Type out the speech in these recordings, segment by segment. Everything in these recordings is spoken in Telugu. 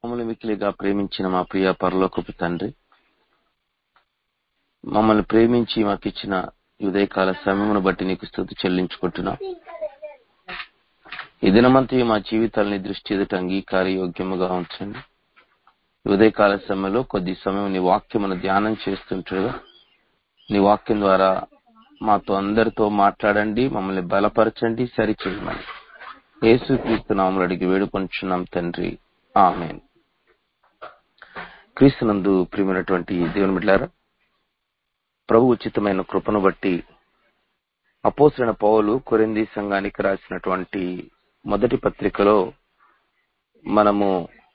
మమ్మల్ని మిక్కిలిగా ప్రేమించిన మా ప్రియ పరలోకపు తండ్రి మమ్మల్ని ప్రేమించి మాకు ఇచ్చిన ఉదయకాల సమయమును బట్టి నీకు స్థుతి చెల్లించుకుంటున్నా ఈ దినమంతా మా జీవితాలని దృష్టి ఎదుట అంగీకార యోగ్యముగా ఉంచండి ఈ ఉదయకాల సమయంలో కొద్ది సమయం నీ వాక్యమును ధ్యానం చేస్తుంటగా నీ వాక్యం ద్వారా మాతో అందరితో మాట్లాడండి మమ్మల్ని బలపరచండి సరిచేయమని యేసుక్రీస్తు నామములు అడిగి వేడుకొంచున్నాం తండ్రి ఆమె క్రీస్తునందు ప్రియమైనటువంటి దేవుని బిడ్డారా ప్రభు ఉచితమైన కృపను బట్టి అపోసరైన పౌలు కొరింది సంఘానికి రాసినటువంటి మొదటి పత్రికలో మనము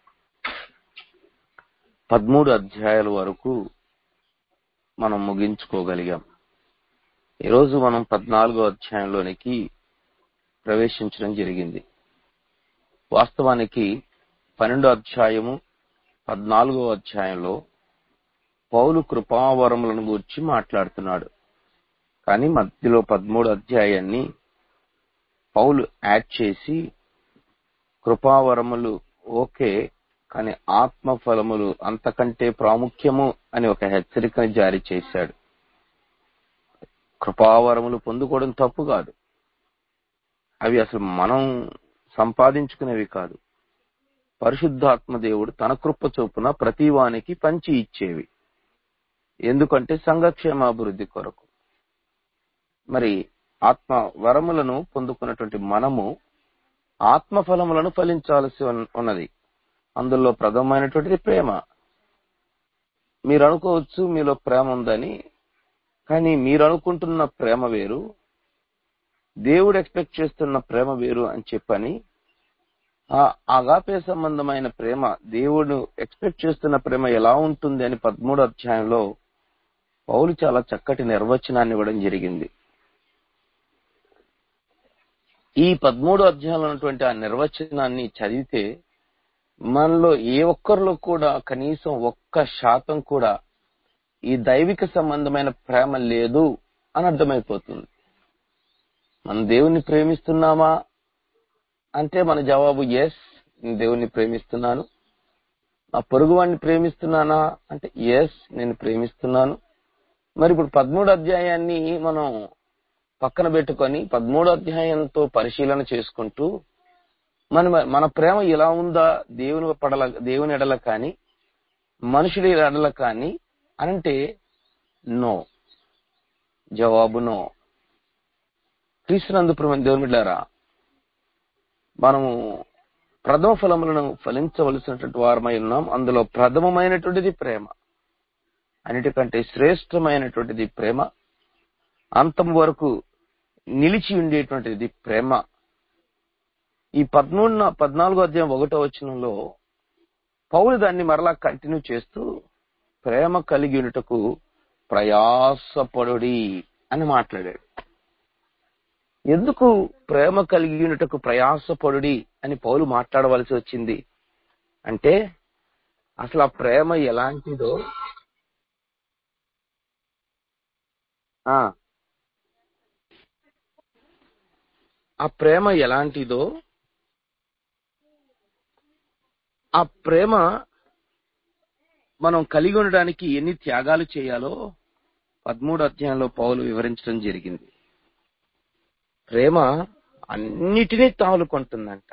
పదమూడు అధ్యాయాల వరకు మనం ముగించుకోగలిగాం ఈరోజు మనం పద్నాలుగో అధ్యాయంలోనికి ప్రవేశించడం జరిగింది వాస్తవానికి పన్నెండో అధ్యాయము పద్నాలుగో అధ్యాయంలో పౌలు కృపావరములను గురించి మాట్లాడుతున్నాడు కానీ మధ్యలో పదమూడు అధ్యాయాన్ని పౌలు యాడ్ చేసి కృపావరములు ఓకే కానీ ఆత్మ ఫలములు అంతకంటే ప్రాముఖ్యము అని ఒక హెచ్చరికను జారీ చేశాడు కృపావరములు పొందుకోవడం తప్పు కాదు అవి అసలు మనం సంపాదించుకునేవి కాదు పరిశుద్ధాత్మ దేవుడు తన కృప చొప్పున ప్రతి వానికి పంచి ఇచ్చేవి ఎందుకంటే సంఘక్షేమాభివృద్ధి కొరకు మరి ఆత్మ వరములను పొందుకున్నటువంటి మనము ఆత్మ ఫలములను ఫలించాల్సి ఉన్నది అందులో ప్రథమైనటువంటిది ప్రేమ మీరు అనుకోవచ్చు మీలో ప్రేమ ఉందని కానీ మీరు అనుకుంటున్న ప్రేమ వేరు దేవుడు ఎక్స్పెక్ట్ చేస్తున్న ప్రేమ వేరు అని చెప్పని ఆ అగాపే సంబంధమైన ప్రేమ దేవుడు ఎక్స్పెక్ట్ చేస్తున్న ప్రేమ ఎలా ఉంటుంది అని పదమూడు అధ్యాయంలో పౌలు చాలా చక్కటి నిర్వచనాన్ని ఇవ్వడం జరిగింది ఈ పదమూడు అధ్యాయంలో ఉన్నటువంటి ఆ నిర్వచనాన్ని చదివితే మనలో ఏ ఒక్కరిలో కూడా కనీసం ఒక్క శాతం కూడా ఈ దైవిక సంబంధమైన ప్రేమ లేదు అని అర్థమైపోతుంది మనం దేవుణ్ణి ప్రేమిస్తున్నామా అంటే మన జవాబు ఎస్ నేను దేవుణ్ణి ప్రేమిస్తున్నాను నా పొరుగు వాడిని ప్రేమిస్తున్నానా అంటే ఎస్ నేను ప్రేమిస్తున్నాను మరి ఇప్పుడు పదమూడు అధ్యాయాన్ని మనం పక్కన పెట్టుకొని పదమూడు అధ్యాయంతో పరిశీలన చేసుకుంటూ మన మన ప్రేమ ఎలా ఉందా దేవుని పడల దేవుని ఎడల కానీ మనుషుడి ఎడల కానీ అంటే నో జవాబు నో క్రీస్తునందు దేవుని బిడ్డారా మనము ప్రథమ ఫలములను ఫలించవలసినటువంటి వారమై ఉన్నాం అందులో ప్రథమమైనటువంటిది ప్రేమ అన్నిటికంటే శ్రేష్టమైనటువంటిది ప్రేమ అంతం వరకు నిలిచి ఉండేటువంటిది ప్రేమ ఈ పద్మూడు పద్నాలుగో అధ్యాయం ఒకటో వచనంలో పౌరు దాన్ని మరలా కంటిన్యూ చేస్తూ ప్రేమ కలిగి ఉండుటకు ప్రయాసపడుడి అని మాట్లాడాడు ఎందుకు ప్రేమ కలిగి ఉండుటకు ప్రయాసపడుడి అని పౌలు మాట్లాడవలసి వచ్చింది అంటే అసలు ఆ ప్రేమ ఎలాంటిదో ఆ ప్రేమ ఎలాంటిదో ఆ ప్రేమ మనం కలిగి ఉండడానికి ఎన్ని త్యాగాలు చేయాలో పదమూడు అధ్యాయంలో పౌలు వివరించడం జరిగింది ప్రేమ అన్నిటినీ తాలుకుంటుందంట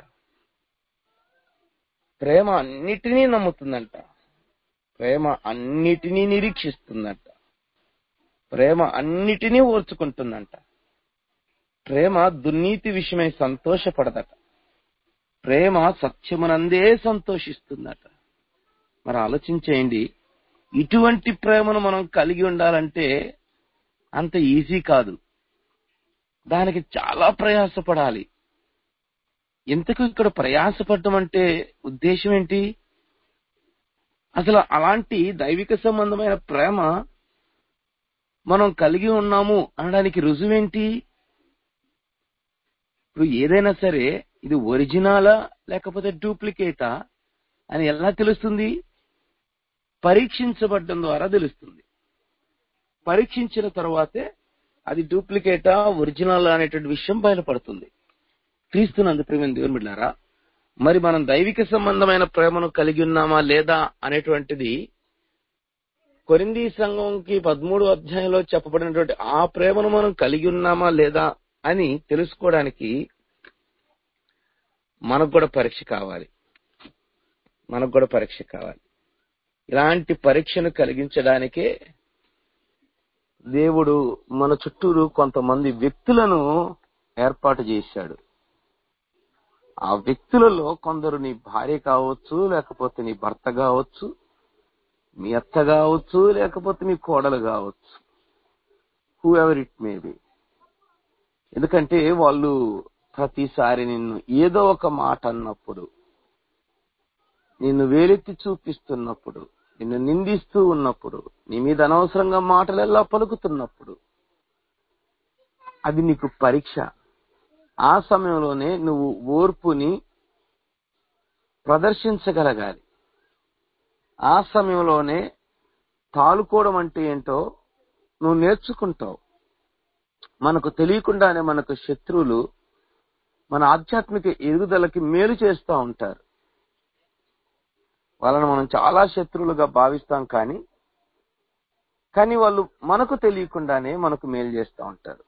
ప్రేమ అన్నిటినీ నమ్ముతుందంట ప్రేమ అన్నిటినీ నిరీక్షిస్తుందంట ప్రేమ అన్నిటినీ ఓర్చుకుంటుందంట ప్రేమ దుర్నీతి విషయమై సంతోషపడదట ప్రేమ సత్యమునందే సంతోషిస్తుందట మరి ఆలోచించేయండి ఇటువంటి ప్రేమను మనం కలిగి ఉండాలంటే అంత ఈజీ కాదు దానికి చాలా ప్రయాసపడాలి ఇంతకు ఇక్కడ ప్రయాసపడటం అంటే ఉద్దేశం ఏంటి అసలు అలాంటి దైవిక సంబంధమైన ప్రేమ మనం కలిగి ఉన్నాము అనడానికి రుజువేంటి ఇప్పుడు ఏదైనా సరే ఇది ఒరిజినలా లేకపోతే డూప్లికేటా అని ఎలా తెలుస్తుంది పరీక్షించబడడం ద్వారా తెలుస్తుంది పరీక్షించిన తర్వాతే అది డూప్లికేటా ఒరిజినల్ అనేటువంటి విషయం బయలుపడుతుంది క్రీస్తునందు ప్రేమ దేవుని బిడ్డారా మరి మనం దైవిక సంబంధమైన ప్రేమను కలిగి ఉన్నామా లేదా అనేటువంటిది కొరింది సంఘంకి పదమూడు అధ్యాయంలో చెప్పబడినటువంటి ఆ ప్రేమను మనం కలిగి ఉన్నామా లేదా అని తెలుసుకోవడానికి మనకు కూడా పరీక్ష కావాలి మనకు కూడా పరీక్ష కావాలి ఇలాంటి పరీక్షను కలిగించడానికే దేవుడు మన చుట్టూరు కొంతమంది వ్యక్తులను ఏర్పాటు చేశాడు ఆ వ్యక్తులలో కొందరు నీ భార్య కావచ్చు లేకపోతే నీ భర్త కావచ్చు మీ అత్త కావచ్చు లేకపోతే మీ కోడలు కావచ్చు whoever it may be ఎందుకంటే వాళ్ళు ప్రతిసారి నిన్ను ఏదో ఒక మాట అన్నప్పుడు నిన్ను వేలెత్తి చూపిస్తున్నప్పుడు నిన్ను నిందిస్తూ ఉన్నప్పుడు నీ మీద అనవసరంగా మాటలెల్లా పలుకుతున్నప్పుడు అది నీకు పరీక్ష ఆ సమయంలోనే నువ్వు ఓర్పుని ప్రదర్శించగలగాలి ఆ సమయంలోనే తాలుకోవడం అంటే ఏంటో నువ్వు నేర్చుకుంటావు మనకు తెలియకుండానే మనకు శత్రువులు మన ఆధ్యాత్మిక ఎదుగుదలకి మేలు చేస్తూ ఉంటారు వాళ్ళని మనం చాలా శత్రువులుగా భావిస్తాం కానీ కానీ వాళ్ళు మనకు తెలియకుండానే మనకు మేలు చేస్తూ ఉంటారు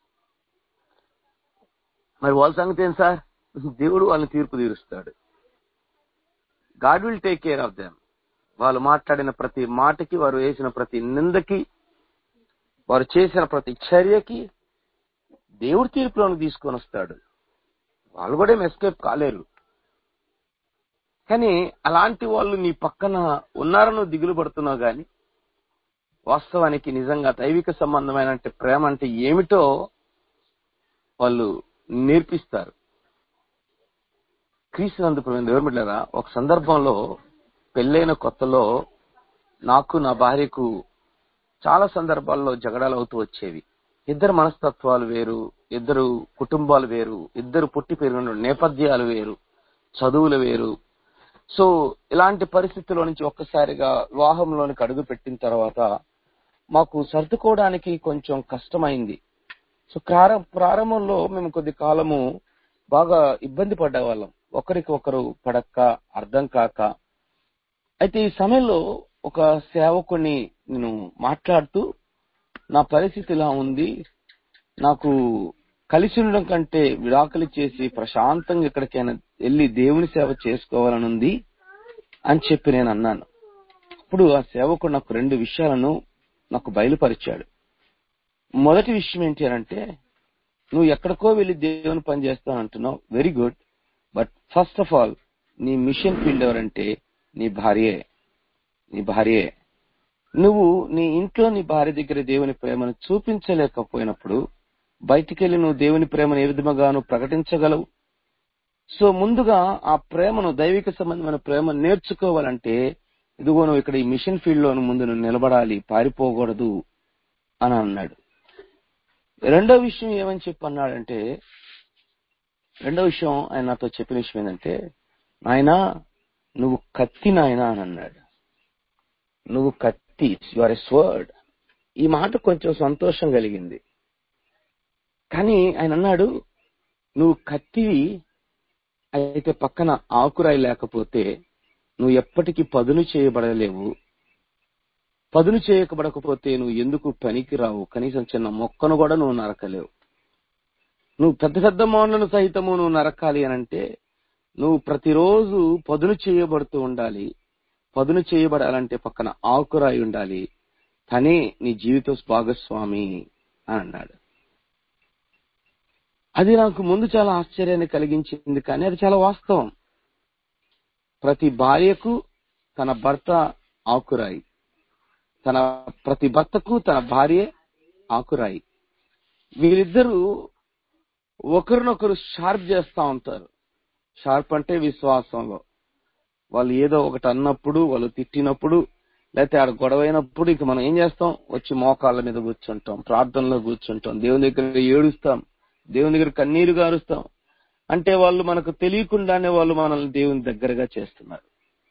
మరి వాళ్ళ సంగతి ఏం సార్ దేవుడు వాళ్ళని తీర్పు తీరుస్తాడు God will take care of them వాళ్ళు మాట్లాడిన ప్రతి మాటకి వారు వేసిన ప్రతి నిందకి వారు చేసిన ప్రతి చర్యకి దేవుడి తీర్పులోకి తీసుకొని వస్తాడు వాళ్ళు కూడా ఏం ఎస్కేప్ కాలేరు కానీ అలాంటి వాళ్ళు నీ పక్కన ఉన్నారని దిగులు పడుతున్నావు గాని వాస్తవానికి నిజంగా దైవిక సంబంధమైన అంటే ప్రేమ అంటే ఏమిటో వాళ్ళు నేర్పిస్తారు క్రీస్తునందు గవర్నమెంట్లరా ఒక సందర్భంలో పెళ్ళైన కొత్తలో నాకు నా భార్యకు చాలా సందర్భాల్లో జగడాలు అవుతూ వచ్చేవి ఇద్దరు మనస్తత్వాలు వేరు ఇద్దరు కుటుంబాలు వేరు ఇద్దరు పుట్టి పెరిగిన నేపథ్యాలు వేరు చదువులు వేరు సో ఇలాంటి పరిస్థితుల్లో నుంచి ఒక్కసారిగా వివాహంలోనికి అడుగు పెట్టిన తర్వాత మాకు సర్దుకోవడానికి కొంచెం కష్టమైంది సో ప్రారం- ప్రారంభంలో మేము కొద్ది కాలము బాగా ఇబ్బంది పడ్డేవాళ్ళం ఒకరికి ఒకరు పడక్క అర్థం కాక అయితే ఈ సమయంలో ఒక సేవకుని నేను మాట్లాడుతూ నా పరిస్థితి ఇలా ఉంది నాకు కలిసి ఉండడం కంటే విడాకులు చేసి ప్రశాంతంగా ఎక్కడికైనా వెళ్ళి దేవుని సేవ చేసుకోవాలని ఉంది అని చెప్పి నేను అన్నాను అప్పుడు ఆ సేవకుడు నాకు రెండు విషయాలను నాకు బయలుపరిచాడు మొదటి విషయం ఏంటి అని అంటే నువ్వు ఎక్కడికో వెళ్ళి దేవుని పని చేస్తాను అంటున్నావు very good but first of all నీ మిషన్ ఫీల్డ్ ఎవరంటే నీ భార్యే నీ భార్యే నువ్వు నీ ఇంట్లో నీ భార్య దగ్గర దేవుని ప్రేమను చూపించలేకపోయినప్పుడు బయటికెళ్ళి నువ్వు దేవుని ప్రేమను ఏ విధముగా నువ్వు ప్రకటించగలవు సో ముందుగా ఆ ప్రేమను దైవిక సంబంధమైన ప్రేమ నేర్చుకోవాలంటే ఇదిగో నువ్వు ఇక్కడ ఈ మిషన్ ఫీల్డ్ లో ముందు నువ్వు నిలబడాలి పారిపోకూడదు అని అన్నాడు రెండో విషయం ఏమని చెప్పి అన్నాడంటే రెండో విషయం ఆయన నాతో చెప్పిన విషయం ఏంటంటే నాయనా నువ్వు కత్తి నాయనా అని అన్నాడు నువ్వు కత్తి యువర్ ఎ స్వర్డ్ ఈ మాట కొంచెం సంతోషం కలిగింది కానీ ఆయన అన్నాడు నువ్వు కత్తివి అయితే పక్కన ఆకురాయి లేకపోతే నువ్వు ఎప్పటికీ పదును చేయబడలేవు పదును చేయకబడకపోతే నువ్వు ఎందుకు పనికి రావు కనీసం చిన్న మొక్కను కూడా నువ్వు నరకలేవు నువ్వు పెద్ద పెద్ద మౌన్లను సహితము నువ్వు నరకాలి అని అంటే నువ్వు ప్రతిరోజు పదును చేయబడుతూ ఉండాలి పదును చేయబడాలంటే పక్కన ఆకురాయి ఉండాలి తనే నీ జీవిత భాగస్వామి అని అన్నాడు అది నాకు ముందు చాలా ఆశ్చర్యాన్ని కలిగించింది కానీ అది చాలా వాస్తవం ప్రతి భార్యకు తన భర్త ఆకురాయి తన ప్రతి భర్తకు తన భార్య ఆకురాయి వీరిద్దరూ ఒకరినొకరు షార్ప్ చేస్తా ఉంటారు షార్ప్ అంటే విశ్వాసంలో వాళ్ళు ఏదో ఒకటి అన్నప్పుడు వాళ్ళు తిట్టినప్పుడు లేకపోతే ఆడ గొడవైనప్పుడు ఇక మనం ఏం చేస్తాం వచ్చి మోకాళ్ళ మీద కూర్చుంటాం ప్రార్థనలో కూర్చుంటాం దేవుని దగ్గర ఏడుస్తాం దేవుని దగ్గర కన్నీరు గారుస్తాం అంటే వాళ్ళు మనకు తెలియకుండానే వాళ్ళు మనల్ని దేవుని దగ్గరగా చేస్తున్నారు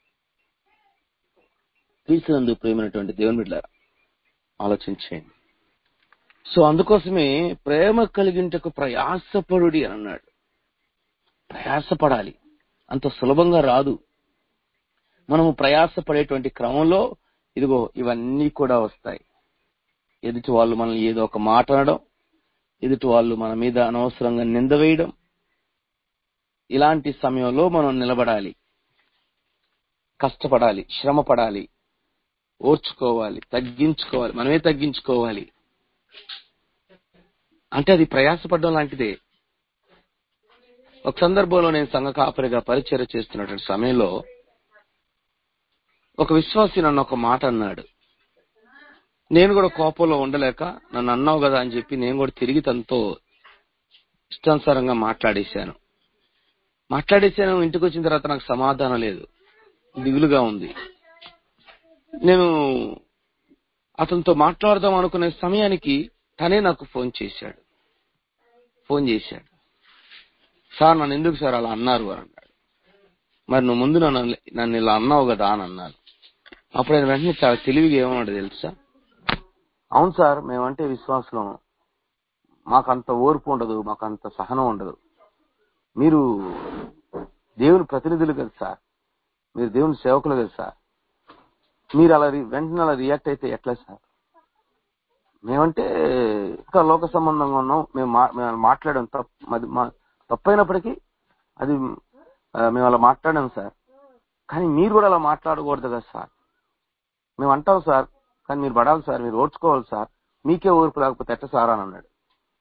క్రీస్తునందు ప్రేమైనటువంటి దేవుని బిడ్డ ఆలోచించేయండి సో అందుకోసమే ప్రేమ కలిగింటకు ప్రయాసపడుడి అని అన్నాడు ప్రయాసపడాలి అంత సులభంగా రాదు మనము ప్రయాసపడేటువంటి క్రమంలో ఇదిగో ఇవన్నీ కూడా వస్తాయి ఎదుటి వాళ్ళు మనల్ని ఏదో ఒక మాట అనడం ఎదుటి వాళ్ళు మన మీద అనవసరంగా నింద వేయడం ఇలాంటి సమయంలో మనం నిలబడాలి కష్టపడాలి శ్రమ పడాలి ఓర్చుకోవాలి తగ్గించుకోవాలి మనమే తగ్గించుకోవాలి అంటే అది ప్రయాసపడడం లాంటిదే ఒక సందర్భంలో నేను సంఘ కాపరిగా పరిచయం చేస్తున్నటువంటి సమయంలో ఒక విశ్వాసి నన్ను ఒక మాట అన్నాడు నేను కూడా కోపంలో ఉండలేక నన్ను అన్నావు కదా అని చెప్పి నేను కూడా తిరిగి తనతో ఇష్టానుసారంగా మాట్లాడేశాను మాట్లాడేశాను ఇంటికి వచ్చిన తర్వాత నాకు సమాధానం లేదు దిగులుగా ఉంది నేను అతనితో మాట్లాడదాం అనుకునే సమయానికి తనే నాకు ఫోన్ చేశాడు ఫోన్ చేశాడు సార్ నన్ను ఎందుకు సార్ అలా అన్నారు అని అన్నాడు మరి నువ్వు ముందు నన్ను నన్ను ఇలా అన్నావు కదా అని అన్నాను అప్పుడు ఆయన వెంటనే చాలా తెలివిగా ఏమన్నాడు తెలుసా అవును సార్ మేమంటే విశ్వాసం మాకంత ఓర్పు ఉండదు మాకంత సహనం ఉండదు మీరు దేవుని ప్రతినిధులు కదా సార్ మీరు దేవుని సేవకులు కదా సార్ మీరు అలా రి- వెంటనే అలా రియాక్ట్ అయితే ఎట్లా సార్ మేమంటే ఇంకా లోక సంబంధంగా ఉన్నాం మేము మా- మేము అలా మాట్లాడాం తప్పు అది మా తప్పైనప్పటికీ అది ఆ, మేము అలా మాట్లాడాం సార్ కానీ మీరు కూడా అలా మాట్లాడకూడదు కదా సార్ మేము అంటాం సార్ కానీ మీరు పడాలి సార్ మీరు ఓర్చుకోవాలి సార్ మీకే ఓర్పు లేకపోతే ఎట్ట సార్ అని అన్నాడు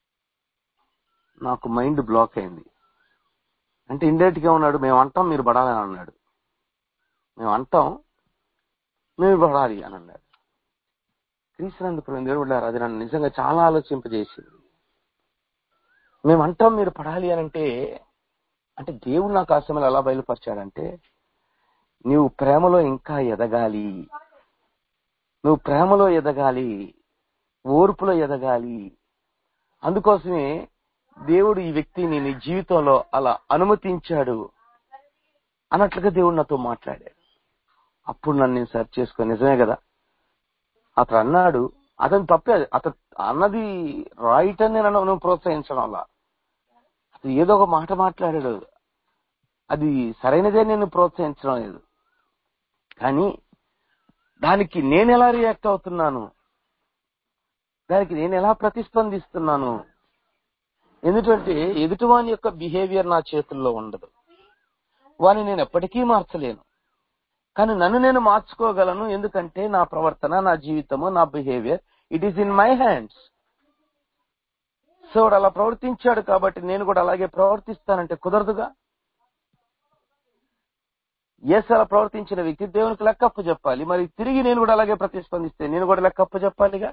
నాకు మైండ్ బ్లాక్ అయింది అంటే ఇండైరెక్ట్ గా ఉన్నాడు మేము అంటాం మీరు పడాలని అన్నాడు మేము అంటాం మేము పడాలి అని అన్నాడు క్రీస్తునందుకు దేవుడు బిడ్డలారా, అది నన్ను నిజంగా చాలా ఆలోచింపజేసింది మేము అంటాం మీరు పడాలి అని అంటే అంటే దేవుడు నాకు ఆ సమయంలో ఎలా బయలుపరిచాడంటే నీవు ప్రేమలో ఇంకా ఎదగాలి నువ్వు ప్రేమలో ఎదగాలి ఓర్పులో ఎదగాలి అందుకోసమే దేవుడు ఈ వ్యక్తిని నీ జీవితంలో అలా అనుమతించాడు అన్నట్లుగా దేవుడు నాతో మాట్లాడాడు అప్పుడు నన్ను నేను సెర్చ్ చేసుకుని నిజమే కదా అతను అన్నాడు అతను తప్పే అతను అన్నది రైట్ అని నేను నువ్వు ప్రోత్సహించడం వల్ల అతను ఏదో ఒక మాట మాట్లాడాడు అది సరైనదే నేను ప్రోత్సహించడం లేదు కానీ దానికి నేను ఎలా రియాక్ట్ అవుతున్నాను దానికి నేను ఎలా ప్రతిస్పందిస్తున్నాను ఎందుకంటే ఎదుటివాని యొక్క బిహేవియర్ నా చేతుల్లో ఉండదు వాని నేను ఎప్పటికీ మార్చలేను కానీ నన్ను నేను మార్చుకోగలను ఎందుకంటే నా ప్రవర్తన నా జీవితము నా behaviour it is in my hands so వాడు అలా ప్రవర్తించాడు కాబట్టి నేను కూడా అలాగే ప్రవర్తిస్తానంటే కుదరదుగా ఎస్ అలా ప్రవర్తించిన వ్యక్తి దేవునికి లెక్కప్పు చెప్పాలి మరి తిరిగి నేను కూడా అలాగే ప్రతిస్పందిస్తే నేను కూడా లెక్కప్పు చెప్పాలిగా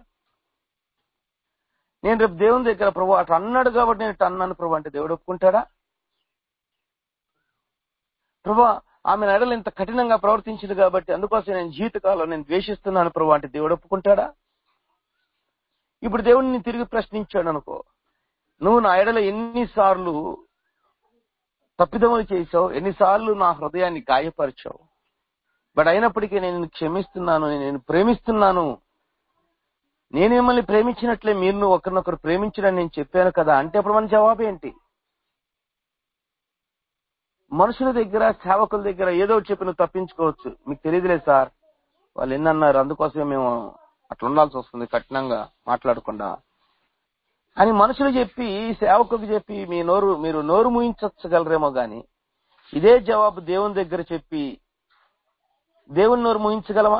నేను రేపు దేవుని దగ్గర ప్రభు అటు అన్నాడు కాబట్టి నేను ఇటు అన్నాను ప్రభు అంటే దేవుడు ఒప్పుకుంటాడా ప్రభు ఆమె నడలు ఇంత కఠినంగా ప్రవర్తించింది కాబట్టి అందుకోసం నేను జీవితకాలం నేను ద్వేషిస్తున్నాను ప్రభు అంటే దేవుడు ఒప్పుకుంటాడా ఇప్పుడు దేవుడిని తిరిగి ప్రశ్నించాడు అనుకో నువ్వు నా ఎడల ఎన్నిసార్లు తప్పిదములు చేసావు ఎన్నిసార్లు నా హృదయాన్ని గాయపరిచావు బట్ అయినప్పటికీ నేను నిన్ను క్షమిస్తున్నాను నేను ప్రేమిస్తున్నాను నేను మిమ్మల్ని ప్రేమించినట్లే మీరు ఒకరినొకరు ప్రేమించడని నేను చెప్పాను కదా అంటే అప్పుడు మన జవాబు ఏంటి మనుషుల దగ్గర సేవకుల దగ్గర ఏదో ఒకటి చెప్పి నువ్వు తప్పించుకోవచ్చు మీకు తెలియదులే సార్ వాళ్ళు ఎన్ని అన్నారు అందుకోసమే మేము అట్లా ఉండాల్సి వస్తుంది కఠినంగా మాట్లాడకుండా అని మనుషులు చెప్పి సేవకులకు చెప్పి మీ నోరు మీరు నోరు ముయించగలరేమో గాని ఇదే జవాబు దేవుని దగ్గర చెప్పి దేవుని నోరు ముయించగలమా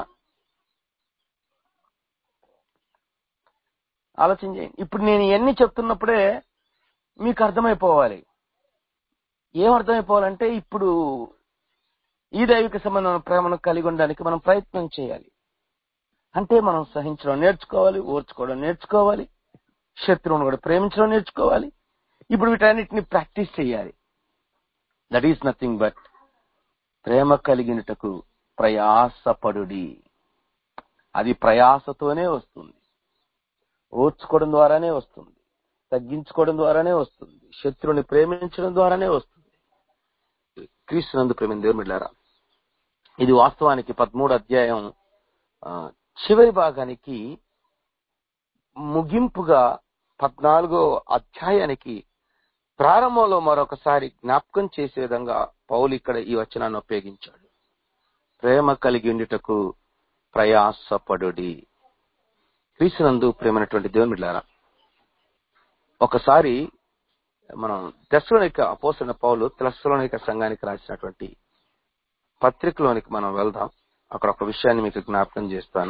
ఆలోచన చేయండి ఇప్పుడు నేను ఇవన్నీ చెప్తున్నప్పుడే మీకు అర్థమైపోవాలి ఏం అర్థమైపోవాలంటే ఇప్పుడు ఈ దైవిక సంబంధమైన ప్రేమను కలిగి ఉండడానికి మనం ప్రయత్నం చేయాలి అంటే మనం సహించడం నేర్చుకోవాలి ఓర్చుకోవడం నేర్చుకోవాలి శత్రువును కూడా ప్రేమించడం నేర్చుకోవాలి ఇప్పుడు వీటన్నిటిని ప్రాక్టీస్ చేయాలి దట్ ఈస్ నథింగ్ బట్ ప్రేమ కలిగినటకు ప్రయాసపడుడి అది ప్రయాసతోనే వస్తుంది ఓర్చుకోవడం ద్వారానే వస్తుంది తగ్గించుకోవడం ద్వారానే వస్తుంది శత్రువుని ప్రేమించడం ద్వారానే వస్తుంది క్రీస్తునందు ప్రేమ దేవుని బిడ్డారా ఇది వాస్తవానికి పదమూడు అధ్యాయం ఆ, చివరి భాగానికి ముగింపుగా పద్నాలుగో అధ్యాయానికి ప్రారంభంలో మరొకసారి జ్ఞాపకం చేసే విధంగా పౌలు ఇక్కడ ఈ వచనాన్ని ఉపయోగించాడు ప్రేమ కలిగి ఉండుటకు ప్రయాసపడుడి క్రీస్తునందు ప్రేమైనటువంటి దేవుని బిడ్డారా ఒకసారి మనం తెస్సలోనిక అపోసిన పౌలు తెస్సలోనిక సంఘానికి రాసినటువంటి పత్రికలోనికి మనం వెళ్దాం అక్కడ ఒక విషయాన్ని మీకు జ్ఞాపకం చేస్తాను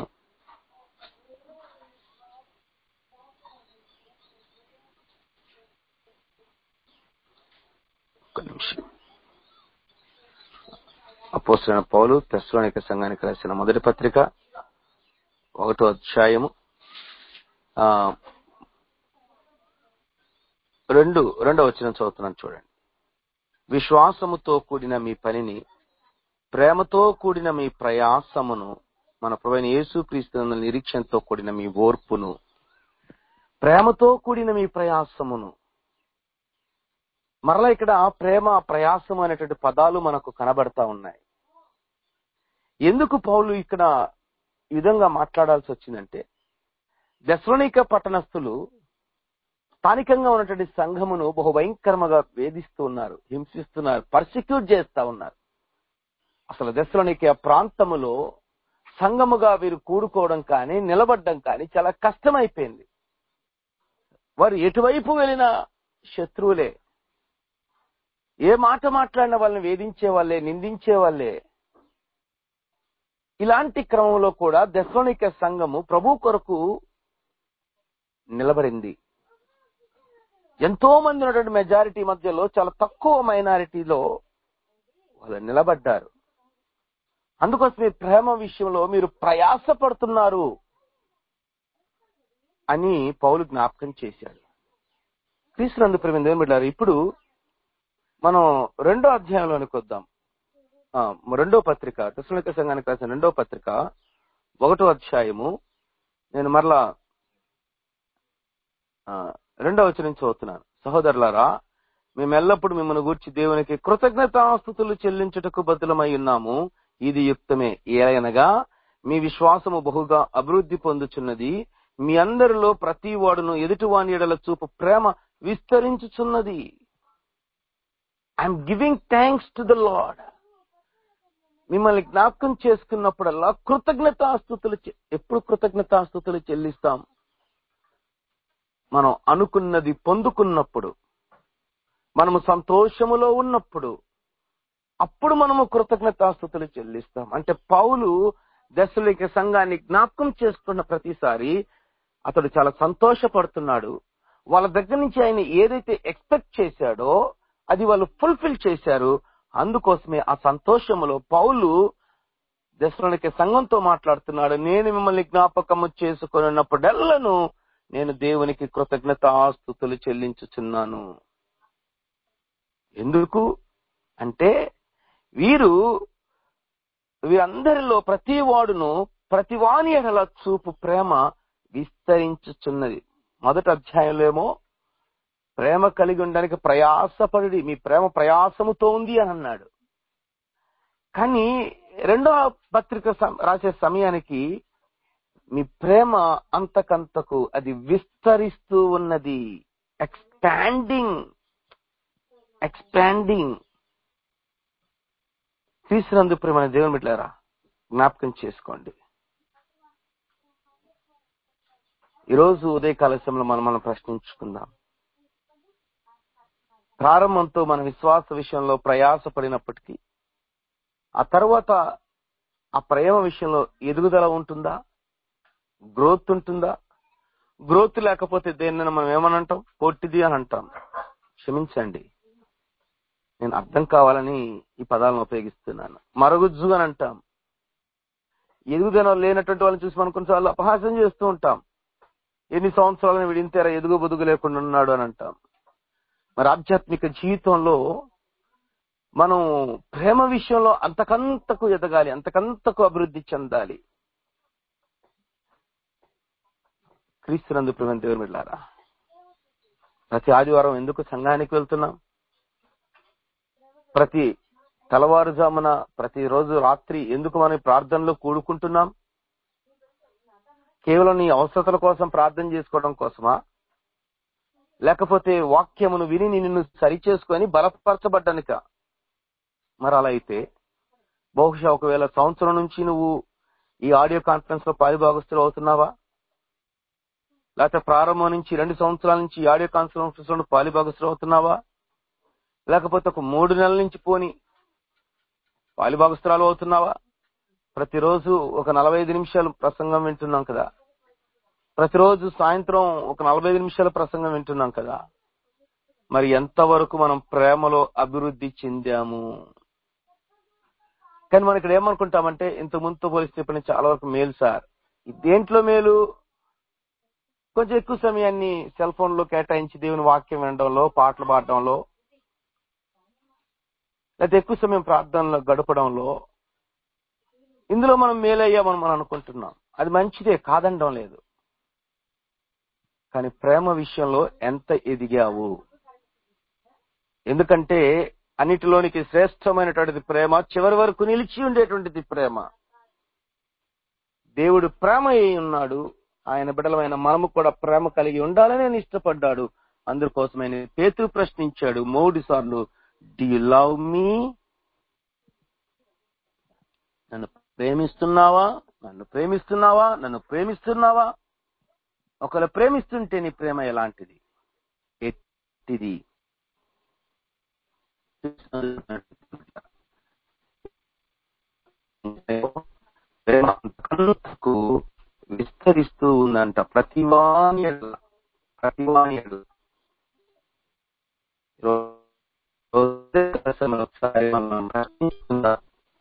ఒక్క నిమిషం అపోసిన పౌలు తెస్సలోనిక సంఘానికి రాసిన మొదటి పత్రిక ఒకటో అధ్యాయము ఆ రెండు రెండో వచ్చిన చదువుతున్నాను చూడండి విశ్వాసముతో కూడిన మీ పనిని ప్రేమతో కూడిన మీ ప్రయాసమును మన ప్రవైన యేసుక్రీస్తు నిరీక్షణతో కూడిన మీ ఓర్పును ప్రేమతో కూడిన మీ ప్రయాసమును మరలా ఇక్కడ ప్రేమ ప్రయాసం అనేటువంటి పదాలు మనకు కనబడతా ఉన్నాయి ఎందుకు పౌలు ఇక్కడ ఈ విధంగా మాట్లాడాల్సి వచ్చిందంటే దశలోనిక పట్టణస్థులు స్థానికంగా ఉన్నటువంటి సంఘమును బహు భయంకరముగా వేధిస్తూ ఉన్నారు హింసిస్తున్నారు పర్సిక్యూట్ చేస్తా ఉన్నారు అసలు దశలోనిక ప్రాంతములో సంఘముగా వీరు కూడుకోవడం కానీ నిలబడడం కానీ చాలా కష్టమైపోయింది వారు ఎటువైపు వెళ్ళినా శత్రువులే ఏ మాట మాట్లాడిన వాళ్ళని వేధించే వాళ్ళే నిందించే వాళ్ళే ఇలాంటి క్రమంలో కూడా దశలోనిక సంఘము ప్రభు కొరకు నిలబడింది ఎంతో మంది ఉన్నటువంటి మెజారిటీ మధ్యలో చాలా తక్కువ మైనారిటీలో వాళ్ళు నిలబడ్డారు అందుకోసమే ప్రేమ విషయంలో మీరు ప్రయాసపడుతున్నారు అని పౌలు జ్ఞాపకం చేశాడు క్రీస్తునందు ప్రేమ దేవుని బిడ్డారు ఇప్పుడు మనం రెండో అధ్యాయంలోనికి వద్దాం ఆ, రెండో పత్రిక తెసలోనిక సంఘానికి రాసిన రెండో పత్రిక ఒకటో అధ్యాయము నేను మరలా ఆ, రెండో వచనం చదువుతున్నాను సహోదరులారా మేము ఎల్లప్పుడు మిమ్మల్ని గూర్చి దేవునికి కృతజ్ఞతాస్తుతులు చెల్లించుటకు బదులమై ఉన్నాము ఇది యుక్తమే ఏలయనగా మీ విశ్వాసము బహుగా అభివృద్ధి పొందుచున్నది మీ అందరిలో ప్రతి వాడును ఎదుటివాని ఎడల చూపు ప్రేమ విస్తరించుచున్నది I'm giving thanks to the lord మిమ్మల్ని జ్ఞాపకం చేసుకున్నప్పుడల్లా కృతజ్ఞతాస్తుతులు చె- ఎప్పుడు కృతజ్ఞతాస్తుతులు చెల్లిస్తాం మనం అనుకున్నది పొందుకున్నప్పుడు మనము సంతోషములో ఉన్నప్పుడు అప్పుడు మనము కృతజ్ఞతాస్తుతులు చెల్లిస్తాం అంటే పౌలు దశలిక సంఘాన్ని జ్ఞాపకం చేసుకున్న ప్రతిసారి అతడు చాలా సంతోషపడుతున్నాడు వాళ్ళ దగ్గర నుంచి ఆయన ఏదైతే ఎక్స్పెక్ట్ చేశాడో అది వాళ్ళు ఫుల్ఫిల్ చేశారు అందుకోసమే ఆ సంతోషములో పౌలు దశలోనికి సంఘంతో మాట్లాడుతున్నాడు నేను మిమ్మల్ని జ్ఞాపకము చేసుకున్నప్పుడెల్లను నేను దేవునికి కృతజ్ఞతాస్తుతులు చెల్లించుచున్నాను ఎందుకు అంటే వీరు వీరందరిలో ప్రతి వాడును ప్రతి వాని ఎడల చూపు ప్రేమ విస్తరించుచున్నది మొదటి అధ్యాయంలో ఏమో ప్రేమ కలిగి ఉండడానికి ప్రయాసపడి మీ ప్రేమ ప్రయాసముతో ఉంది అని అన్నాడు కానీ రెండో పత్రిక సం- రాసే సమయానికి మీ ప్రేమ అంతకంతకు అది విస్తరిస్తూ ఉన్నది ఎక్స్పాండింగ్ ఎక్స్పాండింగ్ తీసినందు ప్రేమ దేవుని బిడ్డారా జ్ఞాపకం చేసుకోండి ఈరోజు ఉదయకాల సమయంలో మనం మనం ప్రశ్నించుకుందాం ప్రారంభంతో మన విశ్వాస విషయంలో ప్రయాసపడినప్పటికీ ఆ తర్వాత ఆ ప్రేమ విషయంలో ఎదుగుదల ఉంటుందా గ్రోత్ ఉంటుందా గ్రోత్ లేకపోతే దేన్నైనా మనం ఏమని పొట్టిది అని అంటాం క్షమించండి నేను అర్థం కావాలని ఈ పదాలను ఉపయోగిస్తున్నాను మరుగుజ్జు అని అంటాం ఎదుగుదల లేనటువంటి వాళ్ళని చూసి మనం కొన్నిసార్లు అపహాస్యం చేస్తూ ఉంటాం ఎన్ని సంవత్సరాలను విడింతేరా ఎదుగు బుదుగు లేకుండా ఉన్నాడు అని అంటాం మరి ఆధ్యాత్మిక జీవితంలో మనం ప్రేమ విషయంలో అంతకంతకు ఎదగాలి అంతకంతకు అభివృద్ధి చెందాలి క్రీస్తునందు ప్రేమ దేవుని వెళ్ళారా ప్రతి ఆదివారం ఎందుకు సంఘానికి వెళ్తున్నాం ప్రతి తెల్లవారుజామున ప్రతిరోజు రాత్రి ఎందుకు మనం ఈ ప్రార్థనలో కూడుకుంటున్నాం కేవలం నీ అవసరతల కోసం ప్రార్థన చేసుకోవడం కోసమా లేకపోతే వాక్యమును విని నిన్ను సరిచేసుకొని బలపరచబడ్డానిక మరి అలా అయితే బహుశా ఒకవేళ సంవత్సరం నుంచి నువ్వు ఈ ఆడియో కాన్ఫరెన్స్ లో పాలిభాగస్తులు అవుతున్నావా లేకపోతే ప్రారంభం నుంచి రెండు సంవత్సరాల నుంచి ఈ ఆడియో కాన్ఫరెన్స్ లో పాలిభాగస్తులు అవుతున్నావా లేకపోతే ఒక మూడు నెలల నుంచి పోని పాలిభాగస్తురాలు అవుతున్నావా ప్రతిరోజు ఒక నలభై ఐదు నిమిషాలు ప్రసంగం వింటున్నాం కదా ప్రతిరోజు సాయంత్రం ఒక నలభై ఐదు నిమిషాల ప్రసంగం వింటున్నాం కదా మరి ఎంతవరకు మనం ప్రేమలో అభివృద్ధి చెందాము కానీ మనం ఇక్కడ ఏమనుకుంటామంటే ఇంత ముందుతో పోలిస్తే ఇప్పుడు నేను చాలా వరకు మేలు సార్ దేంట్లో మేలు కొంచెం ఎక్కువ సమయాన్ని సెల్ ఫోన్ లో కేటాయించి దేవుని వాక్యం వినడంలో పాటలు పాడడంలో లేకపోతే ఎక్కువ సమయం ప్రార్థనలో గడపడంలో ఇందులో మనం మేలయ్యామని మనం అనుకుంటున్నాం అది మంచిదే కాదనడం లేదు కానీ ప్రేమ విషయంలో ఎంత ఎదిగావు ఎందుకంటే అన్నిటిలోనికి శ్రేష్టమైనటువంటిది ప్రేమ చివరి వరకు నిలిచి ఉండేటువంటిది ప్రేమ దేవుడు ప్రేమ అయి ఉన్నాడు ఆయన బిడలమైన మనము కూడా ప్రేమ కలిగి ఉండాలని ఆయన ఇష్టపడ్డాడు అందుకోసమైన పేతు ప్రశ్నించాడు మూడు సార్లు డి యు లవ్ మీ నన్ను ప్రేమిస్తున్నావా నన్ను ప్రేమిస్తున్నావా నన్ను ప్రేమిస్తున్నావా ఒకవేళ ప్రేమిస్తుంటే నీ ప్రేమ ఎలాంటిది ఎట్టిది ప్రేమ అంతకు విస్తరిస్తూ ఉందంట ప్రతివాని ఎడల, ప్రతివాని ఎడల. రోజు దశలో ఒకసారి మనం ప్రశ్నిస్తున్నాం.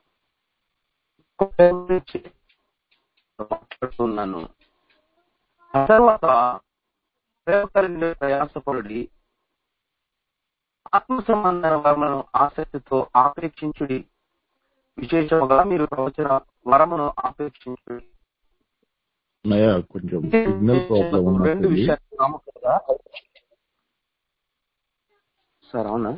గురించి మాట్లాడుతున్నాను ఆ తర్వాత ప్రేమ కలిగిన ప్రయాసపరుడి ఆత్మ సంబంధమైన వరమును ఆసక్తితో ఆపేక్షించుడి విశేషముగా మీరు ప్రవచన వరమును ఆపేక్షించుడి నయా కొంచెం సిగ్నల్ ప్రాబ్లం రెండు ఉన్నట్టుంది విషయాలు ప్రాముఖ్యత సార్ అవునా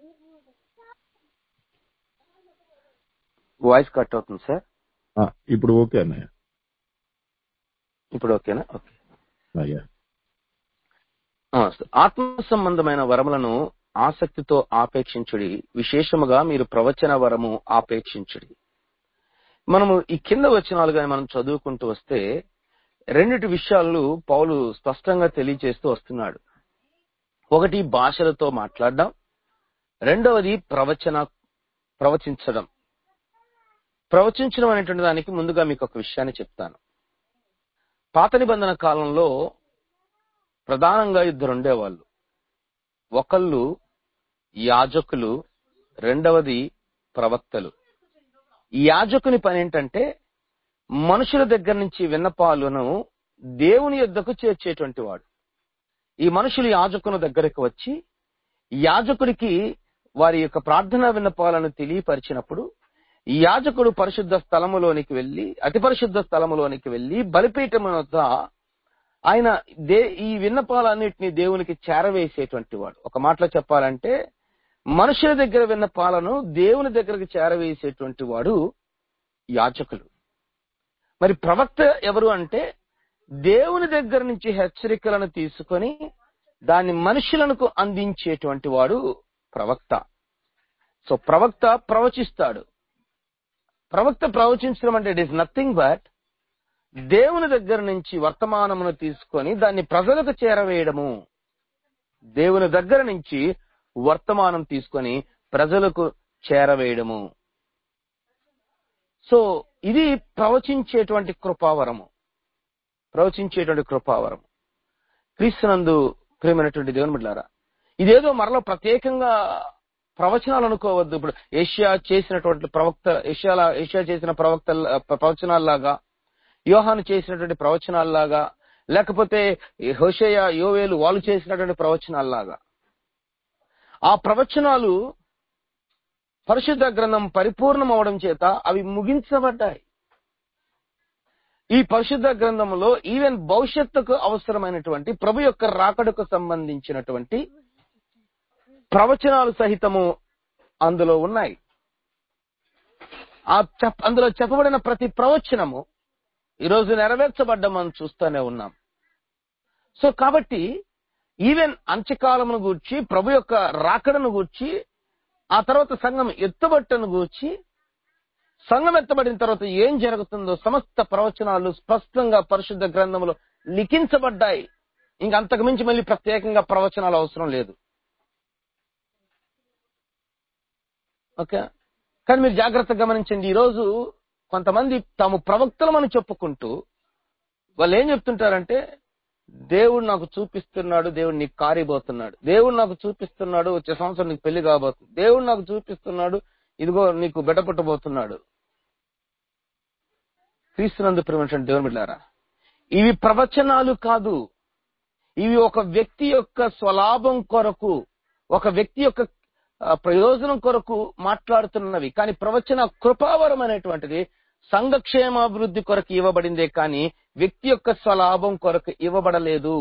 వాయిస్ కట్ అవుతుంది సార్ ఆ, ఇప్పుడు ఓకే అన్నయ్య ఇప్పుడు ఓకేనా ఓకే అయ్యా ఆ, ఆత్మ సంబంధమైన వరములను ఆసక్తితో ఆపేక్షించుడి విశేషముగా మీరు ప్రవచన వరము ఆపేక్షించుడి మనము ఈ కింద వచనాలు కానీ మనం చదువుకుంటూ వస్తే రెండిటి విషయాలు పౌలు స్పష్టంగా తెలియజేస్తూ వస్తున్నాడు ఒకటి భాషలతో మాట్లాడడం రెండవది ప్రవచన ప్రవచించడం ప్రవచించడం అనేటువంటి దానికి ముందుగా మీకు ఒక విషయాన్ని చెప్తాను పాత నిబంధన కాలంలో ప్రధానంగా ఇద్దరు ఉండేవాళ్ళు ఒకళ్ళు యాజకులు రెండవది ప్రవక్తలు ఈ యాజకుని పని ఏంటంటే మనుషుల దగ్గర నుంచి విన్నపాలను దేవుని యొద్దకు చేర్చేటువంటి వాడు ఈ మనుషులు యాజకుని దగ్గరకు వచ్చి యాజకుడికి వారి యొక్క ప్రార్థనా విన్నపాలను తెలియపరిచినప్పుడు ఈ యాజకుడు పరిశుద్ధ స్థలములోనికి వెళ్లి అతి పరిశుద్ధ స్థలములోనికి వెళ్లి బలిపీఠం వద్ద ఆయన దే ఈ విన్నపాలన్నిటిని దేవునికి చేరవేసేటువంటి వాడు ఒక మాటలో చెప్పాలంటే మనుషుల దగ్గర విన్నపాలను దేవుని దగ్గరకు చేరవేసేటువంటి వాడు యాజకులు మరి ప్రవక్త ఎవరు అంటే దేవుని దగ్గర నుంచి హెచ్చరికలను తీసుకొని దాన్ని మనుషులకు అందించేటువంటి వాడు ప్రవక్త సో ప్రవక్త ప్రవచిస్తాడు ప్రవక్త ప్రవచించడం అంటే ఇట్ ఈస్ నథింగ్ బట్ దేవుని దగ్గర నుంచి వర్తమానమును తీసుకొని దాన్ని ప్రజలకు చేరవేయడము దేవుని దగ్గర నుంచి వర్తమానం తీసుకొని ప్రజలకు చేరవేయడము సో ఇది ప్రవచించేటువంటి కృపావరము ప్రవచించేటువంటి కృపావరము క్రీస్తునందు ప్రేమైనటువంటి దేవుని బిడ్డారా ఇదేదో మరలా ప్రత్యేకంగా ప్రవచనాలు అనుకోవద్దు ఇప్పుడు ఏషియా చేసినటువంటి ప్రవక్త ఏషియా ఏషియా చేసిన ప్రవక్త ప్రవచనాల్లాగా యోహాను చేసినటువంటి ప్రవచనాల్లాగా లేకపోతే హోషయ యోవేలు వాళ్ళు చేసినటువంటి ప్రవచనాల్లాగా ఆ ప్రవచనాలు పరిశుద్ధ గ్రంథం పరిపూర్ణం అవడం చేత అవి ముగించబడ్డాయి ఈ పరిశుద్ధ గ్రంథంలో ఈవెన్ భవిష్యత్తుకు అవసరమైనటువంటి ప్రభు యొక్క రాకడకు సంబంధించినటువంటి ప్రవచనాలు సహితము అందులో ఉన్నాయి ఆ చెప్ అందులో చెప్పబడిన ప్రతి ప్రవచనము ఈరోజు నెరవేర్చబడ్డం మనం చూస్తూనే ఉన్నాం సో కాబట్టి ఈవెన్ అంత్యకాలమును గూర్చి ప్రభు యొక్క రాకడను గూర్చి ఆ తర్వాత సంఘం ఎత్తుబట్టను గూర్చి సంఘం ఎత్తబడిన తర్వాత ఏం జరుగుతుందో సమస్త ప్రవచనాలు స్పష్టంగా పరిశుద్ధ గ్రంథములో లిఖించబడ్డాయి ఇంక అంతకు మించి మళ్ళీ ప్రత్యేకంగా ప్రవచనాలు అవసరం లేదు ఓకే కానీ మీరు జాగ్రత్తగా గమనించండి ఈ రోజు కొంతమంది తాము ప్రవక్తలమని చెప్పుకుంటూ వాళ్ళు ఏం చెప్తుంటారంటే దేవుడు నాకు చూపిస్తున్నాడు దేవుడు నీకు కారిపోతున్నాడు దేవుడు నాకు చూపిస్తున్నాడు వచ్చే సంవత్సరం నీకు పెళ్లి కాబోతుంది దేవుడు నాకు చూపిస్తున్నాడు ఇదిగో నీకు బిడ్డ పుట్టబోతున్నాడు క్రీస్తునందు ప్రేమించండి దేవుని బిడ్డారా ఇవి ప్రవచనాలు కాదు ఇవి ఒక వ్యక్తి యొక్క స్వలాభం కొరకు ఒక వ్యక్తి యొక్క ఆ, ప్రయోజనం కొరకు మాట్లాడుతున్నవి కానీ ప్రవచన కృపావరం అనేటువంటిది సంఘక్షేమాభివృద్ధి కొరకు ఇవ్వబడిందే కానీ వ్యక్తి యొక్క స్వలాభం కొరకు ఇవ్వబడలేదు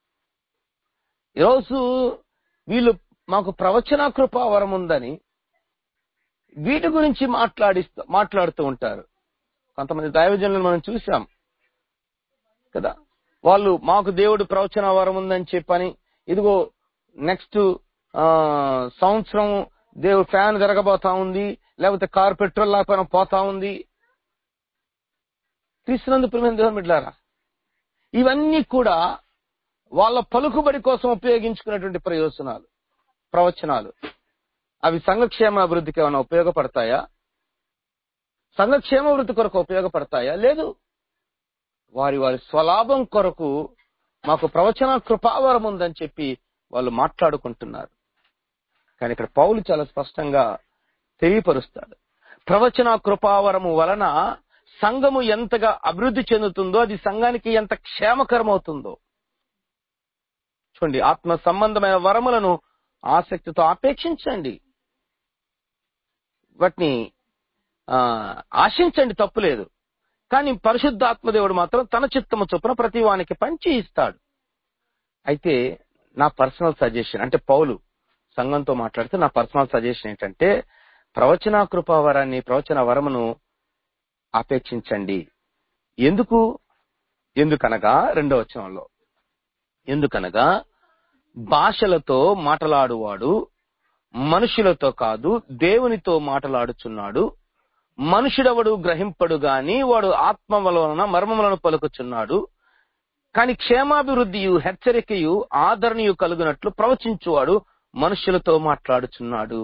ఈరోజు వీళ్ళు మాకు ప్రవచన కృపావరం ఉందని వీటి గురించి మాట్లాడిస్తూ మాట్లాడుతూ ఉంటారు కొంతమంది దైవజనులను మనం చూసాం కదా వాళ్ళు మాకు దేవుడు ప్రవచన వరం ఉందని చెప్పని ఇదిగో నెక్స్ట్ సంవత్సరం దేవుడు ఫ్యాన్ జరగబోతా ఉంది లేకపోతే కార్ పెట్రోల్ లేకపోయినా పోతా ఉంది క్రీస్తునందు ప్రేమ దేవుని బిడ్డలారా ఇవన్నీ కూడా వాళ్ళ పలుకుబడి కోసం ఉపయోగించుకునేటువంటి ప్రయోజనాలు ప్రవచనాలు అవి సంఘక్షేమ అభివృద్ధికి ఏమైనా ఉపయోగపడతాయా సంఘక్షేమ వృద్ధి కొరకు ఉపయోగపడతాయా లేదు వారి వారి స్వలాభం కొరకు మాకు ప్రవచన కృపావరం ఉందని చెప్పి వాళ్ళు మాట్లాడుకుంటున్నారు కానీ ఇక్కడ పౌలు చాలా స్పష్టంగా తెలియపరుస్తాడు ప్రవచన కృపావరము వలన సంఘము ఎంతగా అభివృద్ధి చెందుతుందో అది సంఘానికి ఎంత క్షేమకరమవుతుందో చూడండి ఆత్మ సంబంధమైన వరములను ఆసక్తితో అపేక్షించండి వాటిని ఆ, ఆశించండి తప్పులేదు కానీ పరిశుద్ధాత్మదేవుడు మాత్రం తన చిత్తము చొప్పున ప్రతి వానికి పంచి ఇస్తాడు అయితే నా పర్సనల్ సజెషన్ అంటే పౌలు సంఘంతో మాట్లాడితే నా పర్సనల్ సజెషన్ ఏంటంటే ప్రవచన కృపావరాన్ని ప్రవచన వరమును అపేక్షించండి ఎందుకు ఎందుకనగా రెండో వచనంలో ఎందుకనగా భాషలతో మాటలాడువాడు మనుషులతో కాదు దేవునితో మాటలాడుచున్నాడు మనుషుడవడు గ్రహింపడు గాని వాడు ఆత్మ వలన మర్మములను పలుకుచున్నాడు కాని క్షేమాభివృద్ధియు హెచ్చరికయు ఆదరణయు కలుగునట్లు ప్రవచించువాడు మనుషులతో మాట్లాడుచున్నాడు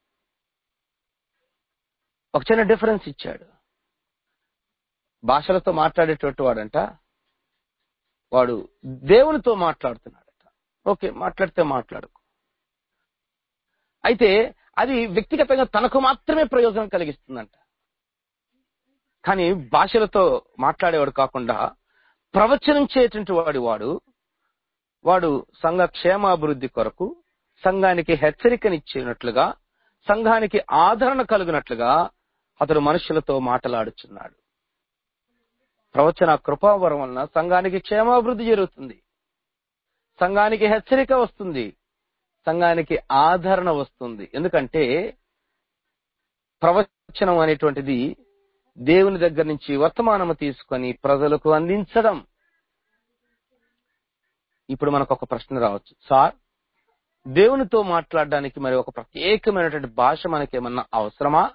ఒక చిన్న డిఫరెన్స్ ఇచ్చాడు భాషలతో మాట్లాడేటట్టు వాడంట వాడు దేవునితో మాట్లాడుతున్నాడట ఓకే మాట్లాడితే మాట్లాడుకో అయితే అది వ్యక్తిగతంగా తనకు మాత్రమే ప్రయోజనం కలిగిస్తుందంట కానీ భాషలతో మాట్లాడేవాడు కాకుండా ప్రవచనించేటువంటి వాడు వాడు వాడు సంఘ క్షేమాభివృద్ధి కొరకు సంఘానికి హెచ్చరికనిచ్చేనట్లుగా సంఘానికి ఆదరణ కలుగునట్లుగా అతడు మనుషులతో మాట్లాడుచున్నాడు ప్రవచన కృపావరం వలన సంఘానికి క్షేమాభివృద్ధి జరుగుతుంది సంఘానికి హెచ్చరిక వస్తుంది సంఘానికి ఆదరణ వస్తుంది ఎందుకంటే ప్రవచనం అనేటువంటిది దేవుని దగ్గర నుంచి వర్తమానము తీసుకొని ప్రజలకు అందించడం ఇప్పుడు మనకు ఒక ప్రశ్న రావచ్చు సార్ దేవునితో మాట్లాడడానికి మరి ఒక ప్రత్యేకమైనటువంటి భాష మనకేమన్నా అవసరమా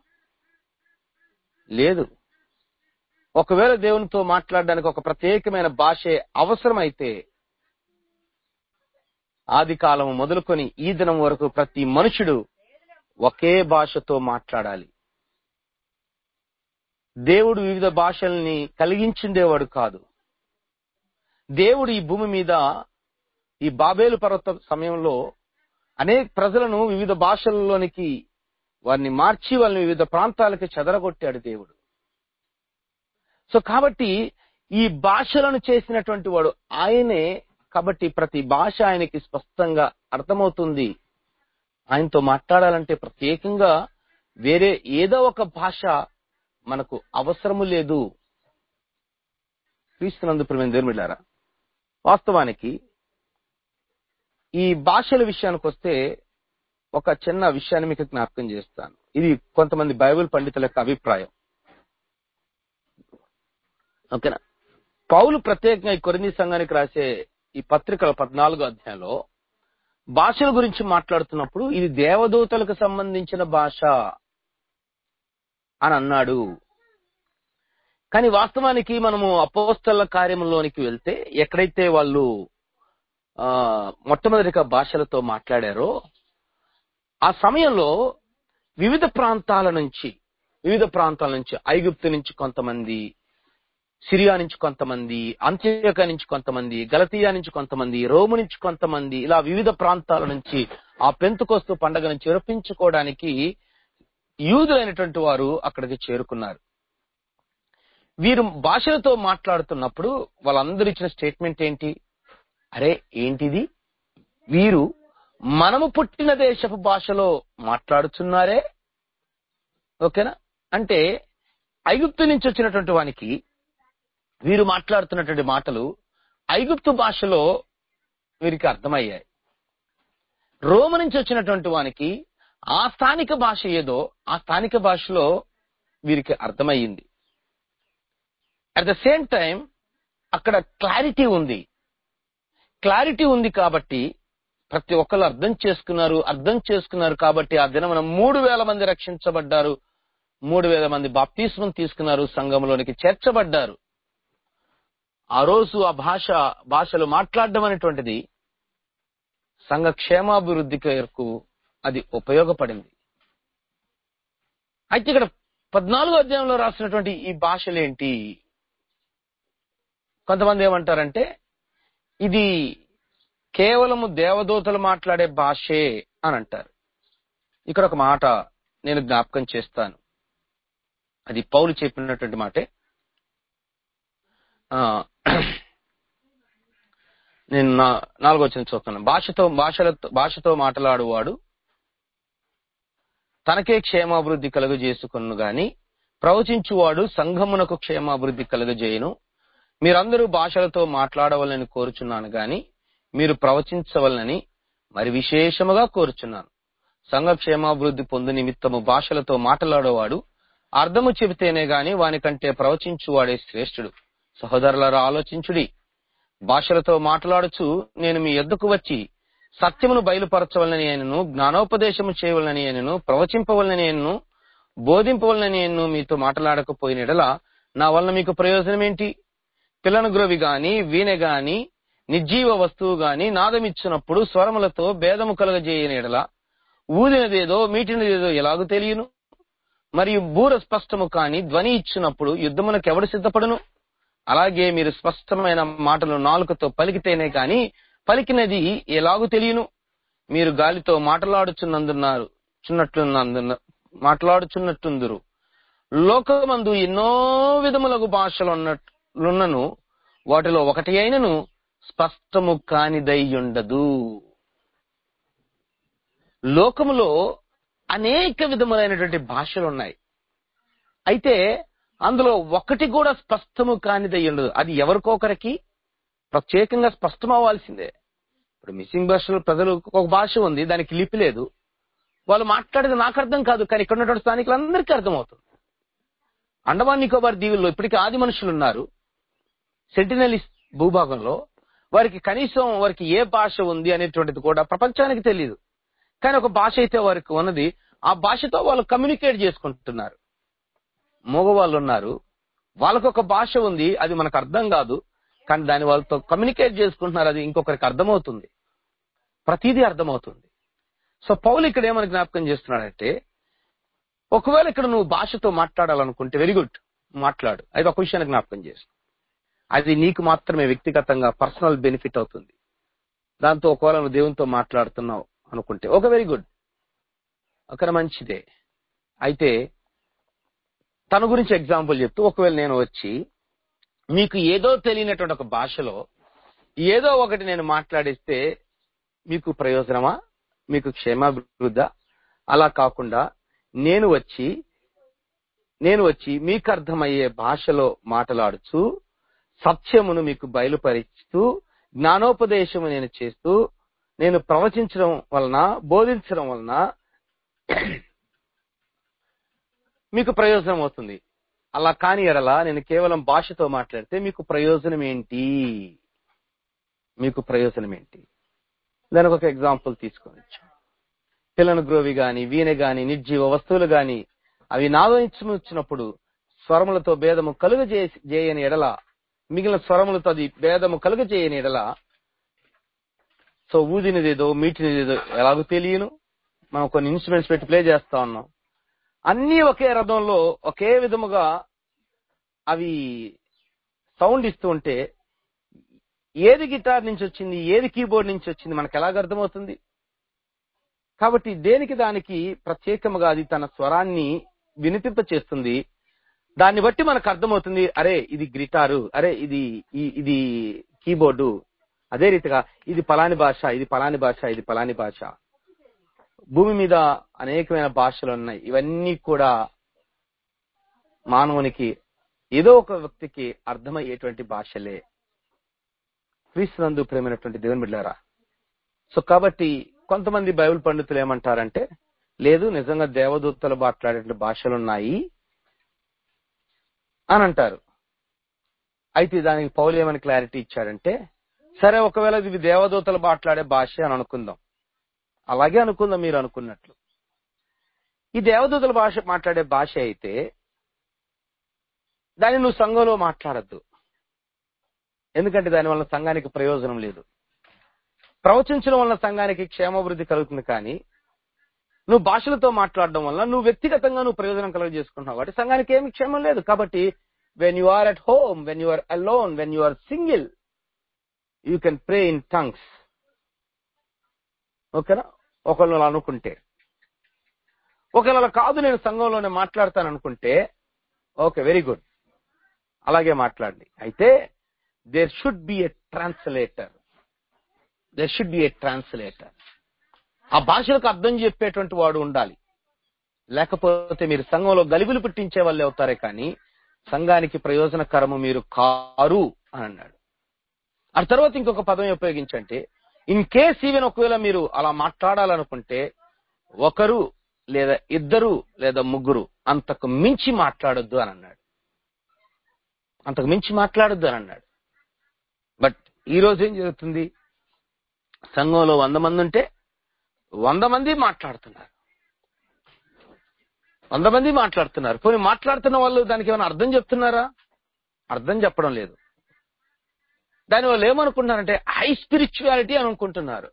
లేదు ఒకవేళ దేవునితో మాట్లాడడానికి ఒక ప్రత్యేకమైన భాషే అవసరమైతే ఆది కాలం మొదలుకొని ఈ దినం వరకు ప్రతి మనుషుడు ఒకే భాషతో మాట్లాడాలి దేవుడు వివిధ భాషల్ని కలిగించిండేవాడు కాదు దేవుడు ఈ భూమి మీద ఈ బాబేలు పర్వత సమయంలో అనేక ప్రజలను వివిధ భాషల్లోనికి వారిని మార్చి వాళ్ళని వివిధ ప్రాంతాలకి చెదరగొట్టాడు దేవుడు సో కాబట్టి ఈ భాషలను చేసినటువంటి వాడు ఆయనే కాబట్టి ప్రతి భాష ఆయనకి స్పష్టంగా అర్థమవుతుంది ఆయనతో మాట్లాడాలంటే ప్రత్యేకంగా వేరే ఏదో ఒక భాష మనకు అవసరము లేదు క్రీస్తునందు ప్రేమ దేవుమిళ్ళారా వాస్తవానికి ఈ భాషల విషయానికి వస్తే ఒక చిన్న విషయాన్ని మీకు జ్ఞాపకం చేస్తాను ఇది కొంతమంది బైబిల్ పండితుల యొక్క అభిప్రాయం ఓకేనా పౌలు ప్రత్యేకంగా ఈ కొరింది సంఘానికి రాసే ఈ పత్రికల పద్నాలుగో అధ్యాయంలో భాషల గురించి మాట్లాడుతున్నప్పుడు ఇది దేవదూతలకు సంబంధించిన భాష అని అన్నాడు కానీ వాస్తవానికి మనము అపోస్తల కార్యంలోనికి వెళ్తే ఎక్కడైతే వాళ్ళు ఆ మొట్టమొదటిగా భాషలతో మాట్లాడారో ఆ సమయంలో వివిధ ప్రాంతాల నుంచి వివిధ ప్రాంతాల నుంచి ఐగుప్తు నుంచి కొంతమంది సిరియా నుంచి కొంతమంది అంత్యక నుంచి కొంతమంది గలతీయా నుంచి కొంతమంది రోము నుంచి కొంతమంది ఇలా వివిధ ప్రాంతాల నుంచి ఆ పెంతుకొస్తు పండగను చేర్పించుకోవడానికి యూదులైనటువంటి వారు అక్కడికి చేరుకున్నారు వీరు భాషలతో మాట్లాడుతున్నప్పుడు వాళ్ళందరూ ఇచ్చిన స్టేట్మెంట్ ఏంటి అరే ఏంటిది వీరు మనము పుట్టిన దేశపు భాషలో మాట్లాడుతున్నారే ఓకేనా అంటే ఐగుప్తు నుంచి వచ్చినటువంటి వానికి వీరు మాట్లాడుతున్నటువంటి మాటలు ఐగుప్తు భాషలో వీరికి అర్థమయ్యాయి రోమ నుంచి వచ్చినటువంటి వానికి ఆ స్థానిక భాష ఏదో ఆ స్థానిక భాషలో వీరికి అర్థమయ్యింది అట్ ద సేమ్ టైం అక్కడ క్లారిటీ ఉంది క్లారిటీ ఉంది కాబట్టి ప్రతి ఒక్కరు అర్థం చేసుకున్నారు అర్థం చేసుకున్నారు కాబట్టి ఆ దినమున మూడు వేల మంది రక్షించబడ్డారు మూడు వేల మంది బాప్తిస్మం తీసుకున్నారు సంఘంలోనికి చేర్చబడ్డారు ఆ రోజు ఆ భాష భాషలు మాట్లాడడం అనేటువంటిది సంఘ క్షేమాభివృద్ధి కొరకు అది ఉపయోగపడింది అయితే ఇక్కడ పద్నాలుగో అధ్యాయంలో రాసినటువంటి ఈ భాషలేంటి కొంతమంది ఏమంటారంటే ఇది కేవలము దేవదూతలు మాట్లాడే భాషే అని అంటారు ఇక్కడ ఒక మాట నేను జ్ఞాపకం చేస్తాను అది పౌలు చెప్పినటువంటి మాటే ఆ, నేను నా- నాలుగో వచ్చిన చూస్తున్నాను భాషతో భాషలతో భాషతో మాట్లాడువాడు తనకే క్షేమాభివృద్ధి కలుగజేసుకును గాని ప్రవచించువాడు సంఘమునకు క్షేమాభివృద్ధి కలుగజేయును మీరందరూ భాషలతో మాట్లాడవలని కోరుచున్నాను గాని మీరు ప్రవచించవలనని మరి విశేషముగా కోరుచున్నాను సంఘ క్షేమాభివృద్ధి పొందు నిమిత్తము భాషలతో మాట్లాడేవాడు అర్థము చెబితేనే గాని వానికంటే ప్రవచించువాడే శ్రేష్ఠుడు సహోదరులారా ఆలోచించుడి భాషలతో మాట్లాడుచు నేను మీ ఎద్దుకు వచ్చి సత్యమును బయలుపరచవలనని ఆయనను జ్ఞానోపదేశము చేయవలనని ఆయనను ప్రవచింపవలనని ఆయనను బోధింపవలనని ఆయనను మీతో మాట్లాడకపోయిన ఎడల నా వలన మీకు ప్రయోజనం ఏంటి పిల్లను గ్రోవి గాని వీణె గాని నిర్జీవ వస్తువు గాని నాదమిచ్చినప్పుడు స్వరములతో భేదము కలగజేయని ఎడల ఊదినదేదో మీటినదేదో ఎలాగూ తెలియను మరియు బూర స్పష్టము కాని ధ్వని ఇచ్చినప్పుడు యుద్ధమునకు ఎవడు సిద్ధపడును అలాగే మీరు స్పష్టమైన మాటలు నాలుకతో పలికితేనే కాని పలికినది ఎలాగూ తెలియను మీరు గాలితో మాట్లాడుచున్నందున్నారు చున్నట్లున్నందున మాట్లాడుచున్నట్టుందురు లోకమందు ఎన్నో విధములకు భాషలు ఉన్నట్లున్నను వాటిలో ఒకటి అయినను స్పష్టము కానిదయ్యుండదు లోకములో అనేక విధములైనటువంటి భాషలు ఉన్నాయి అయితే అందులో ఒకటి కూడా స్పష్టము కానిదై ఉండదు అది ఎవరికొకరికి ప్రత్యేకంగా స్పష్టం అవ్వాల్సిందే ఇప్పుడు మిస్సింగ్ భాషలో ప్రజలు ఒక భాష ఉంది దానికి లిపి లేదు వాళ్ళు మాట్లాడేది నాకు అర్థం కాదు కానీ ఇక్కడ ఉన్నటువంటి స్థానికులందరికీ అర్థమవుతుంది అండమాన్ నికోబార్ దీవుల్లో ఇప్పటికీ ఆది మనుషులు ఉన్నారు సెంటినలిస్ భూభాగంలో వారికి కనీసం వారికి ఏ భాష ఉంది అనేటువంటిది కూడా ప్రపంచానికి తెలియదు కానీ ఒక భాష అయితే వారికి ఉన్నది ఆ భాషతో వాళ్ళు కమ్యూనికేట్ చేసుకుంటున్నారు మగవాళ్ళు ఉన్నారు వాళ్ళకు ఒక భాష ఉంది అది మనకు అర్థం కాదు కానీ దాని వాళ్ళతో కమ్యూనికేట్ చేసుకుంటున్నారు అది ఇంకొకరికి అర్థమవుతుంది ప్రతిదీ అర్థమవుతుంది సో పౌలు ఇక్కడ ఏమని జ్ఞాపకం చేస్తున్నాడంటే ఒకవేళ ఇక్కడ నువ్వు భాషతో మాట్లాడాలనుకుంటే వెరీ గుడ్ మాట్లాడు అది ఒక విషయాన్ని జ్ఞాపకం చేసు అది నీకు మాత్రమే వ్యక్తిగతంగా పర్సనల్ బెనిఫిట్ అవుతుంది దాంతో ఒకవేళ నువ్వు దేవునితో మాట్లాడుతున్నావు అనుకుంటే ఒక వెరీ గుడ్ ఒక మంచిదే అయితే తన గురించి ఎగ్జాంపుల్ చెప్తూ ఒకవేళ నేను వచ్చి మీకు ఏదో తెలియనటువంటి ఒక భాషలో ఏదో ఒకటి నేను మాట్లాడిస్తే మీకు ప్రయోజనమా మీకు క్షేమాభివృద్ధ అలా కాకుండా నేను వచ్చి నేను వచ్చి మీకు అర్థమయ్యే భాషలో మాట్లాడుచు సత్యమును మీకు బయలుపరుస్తూ జ్ఞానోపదేశము నేను చేస్తూ నేను ప్రవచించడం వలన బోధించడం వలన మీకు ప్రయోజనం అవుతుంది అలా కాని ఎడల నేను కేవలం భాషతో మాట్లాడితే మీకు ప్రయోజనం ఏంటి మీకు ప్రయోజనం ఏంటి దానికి ఒక ఎగ్జాంపుల్ తీసుకొని వచ్చాం పిల్లను గ్రోవి గాని వీణ గాని నిర్జీవ వస్తువులు గాని అవి నాదం వచ్చినప్పుడు స్వరములతో భేదము కలుగ చేయని ఎడల మిగిలిన స్వరములతో అది భేదము కలుగ చేయని ఎడల సో ఊదినదేదో మీటినదేదో ఎలాగో తెలియను మనం కొన్ని ఇన్స్ట్రుమెంట్స్ పెట్టి ప్లే చేస్తా ఉన్నాం అన్ని ఒకే రథంలో ఒకే విధముగా అవి సౌండ్ ఇస్తూ ఉంటే ఏది గిటార్ నుంచి వచ్చింది ఏది కీబోర్డ్ నుంచి వచ్చింది మనకు ఎలాగ అర్థమవుతుంది కాబట్టి దేనికి దానికి ప్రత్యేకముగా అది తన స్వరాన్ని వినిపింప చేస్తుంది దాన్ని బట్టి మనకు అర్థమవుతుంది అరే ఇది గిటారు అరే ఇది ఈ- ఇది కీబోర్డు అదే రీతిగా ఇది పలాని భాష ఇది పలాని భాష ఇది పలాని భాష భూమి మీద అనేకమైన భాషలు ఉన్నాయి ఇవన్నీ కూడా మానవునికి ఏదో ఒక వ్యక్తికి అర్థమయ్యేటువంటి భాషలే క్రీస్తునందు ప్రేమైనటువంటి దేవుని బిడ్డారా సో కాబట్టి కొంతమంది బైబిల్ పండితులు ఏమంటారంటే లేదు నిజంగా దేవదూతలు మాట్లాడే భాషలు ఉన్నాయి అని అంటారు అయితే దానికి పౌలు ఏమని క్లారిటీ ఇచ్చాడంటే సరే ఒకవేళ ఇది దేవదూతలు మాట్లాడే భాష అని అనుకుందాం అలాగే అనుకుందాం మీరు అనుకున్నట్లు ఈ దేవదూతల భాష మాట్లాడే భాష అయితే దాన్ని నువ్వు సంఘంలో మాట్లాడద్దు ఎందుకంటే దాని వల్ల సంఘానికి ప్రయోజనం లేదు ప్రవచించడం వల్ల సంఘానికి క్షేమాభివృద్ధి కలుగుతుంది కానీ నువ్వు భాషలతో మాట్లాడడం వల్ల నువ్వు వ్యక్తిగతంగా నువ్వు ప్రయోజనం కలుగజేసుకుంటున్నావు కాబట్టి సంఘానికి ఏమి క్షేమం లేదు కాబట్టి when you are at home when you are alone when you are single you can pray in tongues ఓకేనా ఒకళ్ళు అలా అనుకుంటే ఒకవేళ అలా కాదు నేను సంఘంలోనే మాట్లాడతాను అనుకుంటే ఓకే వెరీ గుడ్ అలాగే మాట్లాడండి అయితే there should be a translator there should be a translator ఆ భాషలకు అర్థం చెప్పేటువంటి వాడు ఉండాలి లేకపోతే మీరు సంఘంలో గలిబిలు పుట్టించే వాళ్ళే అవుతారే కానీ సంఘానికి ప్రయోజనకరము మీరు కారు అని అన్నాడు ఆ తర్వాత ఇంకొక పదం ఉపయోగించంటే ఇన్ కేస్ ఈవెన్ ఒకవేళ మీరు అలా మాట్లాడాలనుకుంటే ఒకరు లేదా ఇద్దరు లేదా ముగ్గురు అంతకు మించి మాట్లాడొద్దు అని అన్నాడు అంతకు మించి మాట్లాడొద్దు అని అన్నాడు బట్ ఈ రోజు ఏం జరుగుతుంది సంఘంలో వంద మంది ఉంటే వంద మంది మాట్లాడుతున్నారు వంద మంది మాట్లాడుతున్నారు పోనీ మాట్లాడుతున్న వాళ్ళు దానికి ఏమైనా అర్థం చెప్తున్నారా అర్థం చెప్పడం లేదు దాని వాళ్ళు ఏమనుకుంటున్నారంటే హై స్పిరిచువాలిటీ అని అనుకుంటున్నారు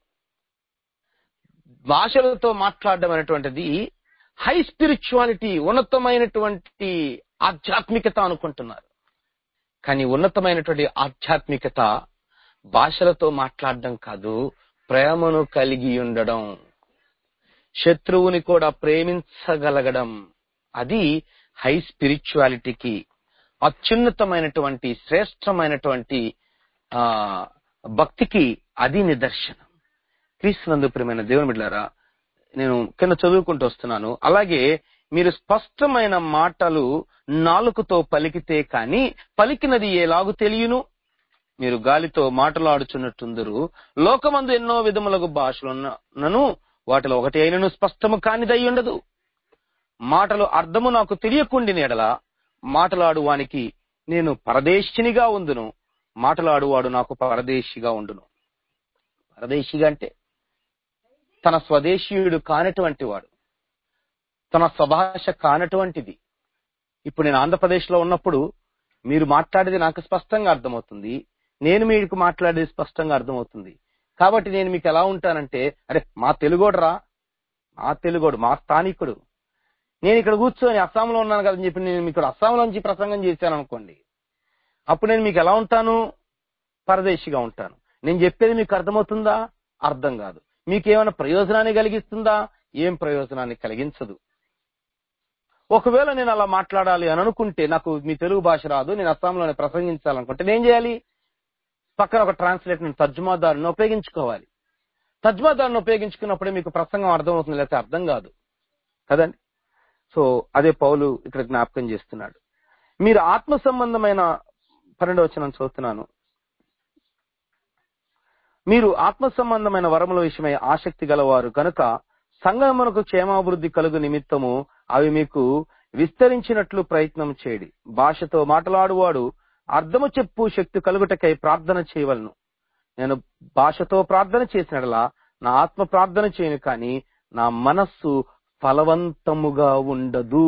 భాషలతో మాట్లాడడం అనేటువంటిది హై స్పిరిచువాలిటీ ఉన్నతమైనటువంటి ఆధ్యాత్మికత అనుకుంటున్నారు కానీ ఉన్నతమైనటువంటి ఆధ్యాత్మికత భాషలతో మాట్లాడడం కాదు ప్రేమను కలిగి ఉండడం శత్రువుని కూడా ప్రేమించగలగడం అది హై స్పిరిచువాలిటీకి అత్యున్నతమైనటువంటి శ్రేష్టమైనటువంటి ఆ భక్తికి అది నిదర్శనం క్రీస్తునందు ప్రియమైన దేవుని బిడ్డారా నేను కింద చదువుకుంటూ వస్తున్నాను అలాగే మీరు స్పష్టమైన మాటలు నాలుకతో పలికితే కాని పలికినది ఎలాగు తెలియను మీరు గాలితో మాటలాడుచున్నట్టుందరు లోకమందు ఎన్నో విధములకు భాషలున్నను వాటిలో ఒకటి అయినను స్పష్టము కానిదై ఉండదు మాటలు అర్థము నాకు తెలియకుండిన ఎడల మాటలాడు వానికి నేను పరదేశినిగా ఉందును మాటలాడువాడు నాకు పరదేశిగా ఉండును పరదేశిగా అంటే తన స్వదేశీయుడు కానటువంటి వాడు తన స్వభాష కానటువంటిది ఇప్పుడు నేను ఆంధ్రప్రదేశ్ లో ఉన్నప్పుడు మీరు మాట్లాడేది నాకు స్పష్టంగా అర్థమవుతుంది నేను మీకు మాట్లాడేది స్పష్టంగా అర్థమవుతుంది కాబట్టి నేను మీకు ఎలా ఉంటానంటే అరే మా తెలుగోడరా మా తెలుగోడు మా స్థానికుడు నేను ఇక్కడ కూర్చొని అస్సాంలో ఉన్నాను కదని చెప్పి నేను మీకు అస్సాంలో నుంచి ప్రసంగం చేశాను అనుకోండి అప్పుడు నేను మీకు ఎలా ఉంటాను పరదేశిగా ఉంటాను నేను చెప్పేది మీకు అర్థమవుతుందా అర్థం కాదు మీకేమైనా ప్రయోజనాన్ని కలిగిస్తుందా ఏం ప్రయోజనాన్ని కలిగించదు ఒకవేళ నేను అలా మాట్లాడాలి అని అనుకుంటే నాకు మీ తెలుగు భాష రాదు నేను అస్సాంలోనే ప్రసంగించాలనుకుంటే నేను చేయాలి పక్కన ఒక ట్రాన్స్లేట్ నేను తర్జుమాదారుని ఉపయోగించుకోవాలి తర్జుమాదారుని ఉపయోగించుకున్నప్పుడే మీకు ప్రసంగం అర్థమవుతుంది లేకపోతే అర్థం కాదు కదండి సో అదే పౌలు ఇక్కడ జ్ఞాపకం చేస్తున్నాడు మీరు ఆత్మ సంబంధమైన పన్నెండవ వచనం చదువుతున్నాను మీరు ఆత్మ సంబంధమైన వరముల విషయమై ఆసక్తి గలవారు కనుక సంగమునకు క్షేమాభివృద్ధి కలుగు నిమిత్తము అవి మీకు విస్తరించినట్లు ప్రయత్నం చేయడి భాషతో మాట్లాడువాడు అర్థము చెప్పు శక్తి కలుగుటకై ప్రార్థన చేయవలను నేను భాషతో ప్రార్థన చేసినట్లా నా ఆత్మ ప్రార్థన చేయను కానీ నా మనస్సు ఫలవంతముగా ఉండదు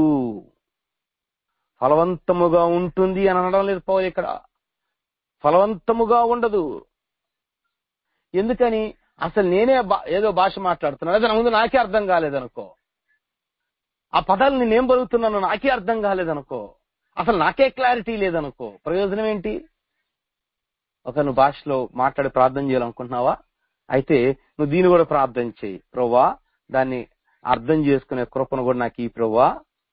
ఫలవంతముగా ఉంటుంది అని అనడం లేదు పౌలు ఇక్కడ ఫలవంతముగా ఉండదు ఎందుకని అసలు నేనే బా- ఏదో భాష మాట్లాడుతున్నాను అదే నా ముందు నాకే అర్థం కాలేదనుకో ఆ పదాలు నేనేం పలుకుతున్నానో నాకే అర్థం కాలేదనుకో అసలు నాకే క్లారిటీ లేదనుకో ప్రయోజనం ఏంటి ఒక నువ్వు భాషలో మాట్లాడి ప్రార్థన చేయాలనుకుంటున్నావా అయితే నువ్వు దీన్ని కూడా ప్రార్థన చేయి ప్రవ్వా దాన్ని అర్థం చేసుకునే కృపను కూడా నాకు ఈ ప్రవ్వా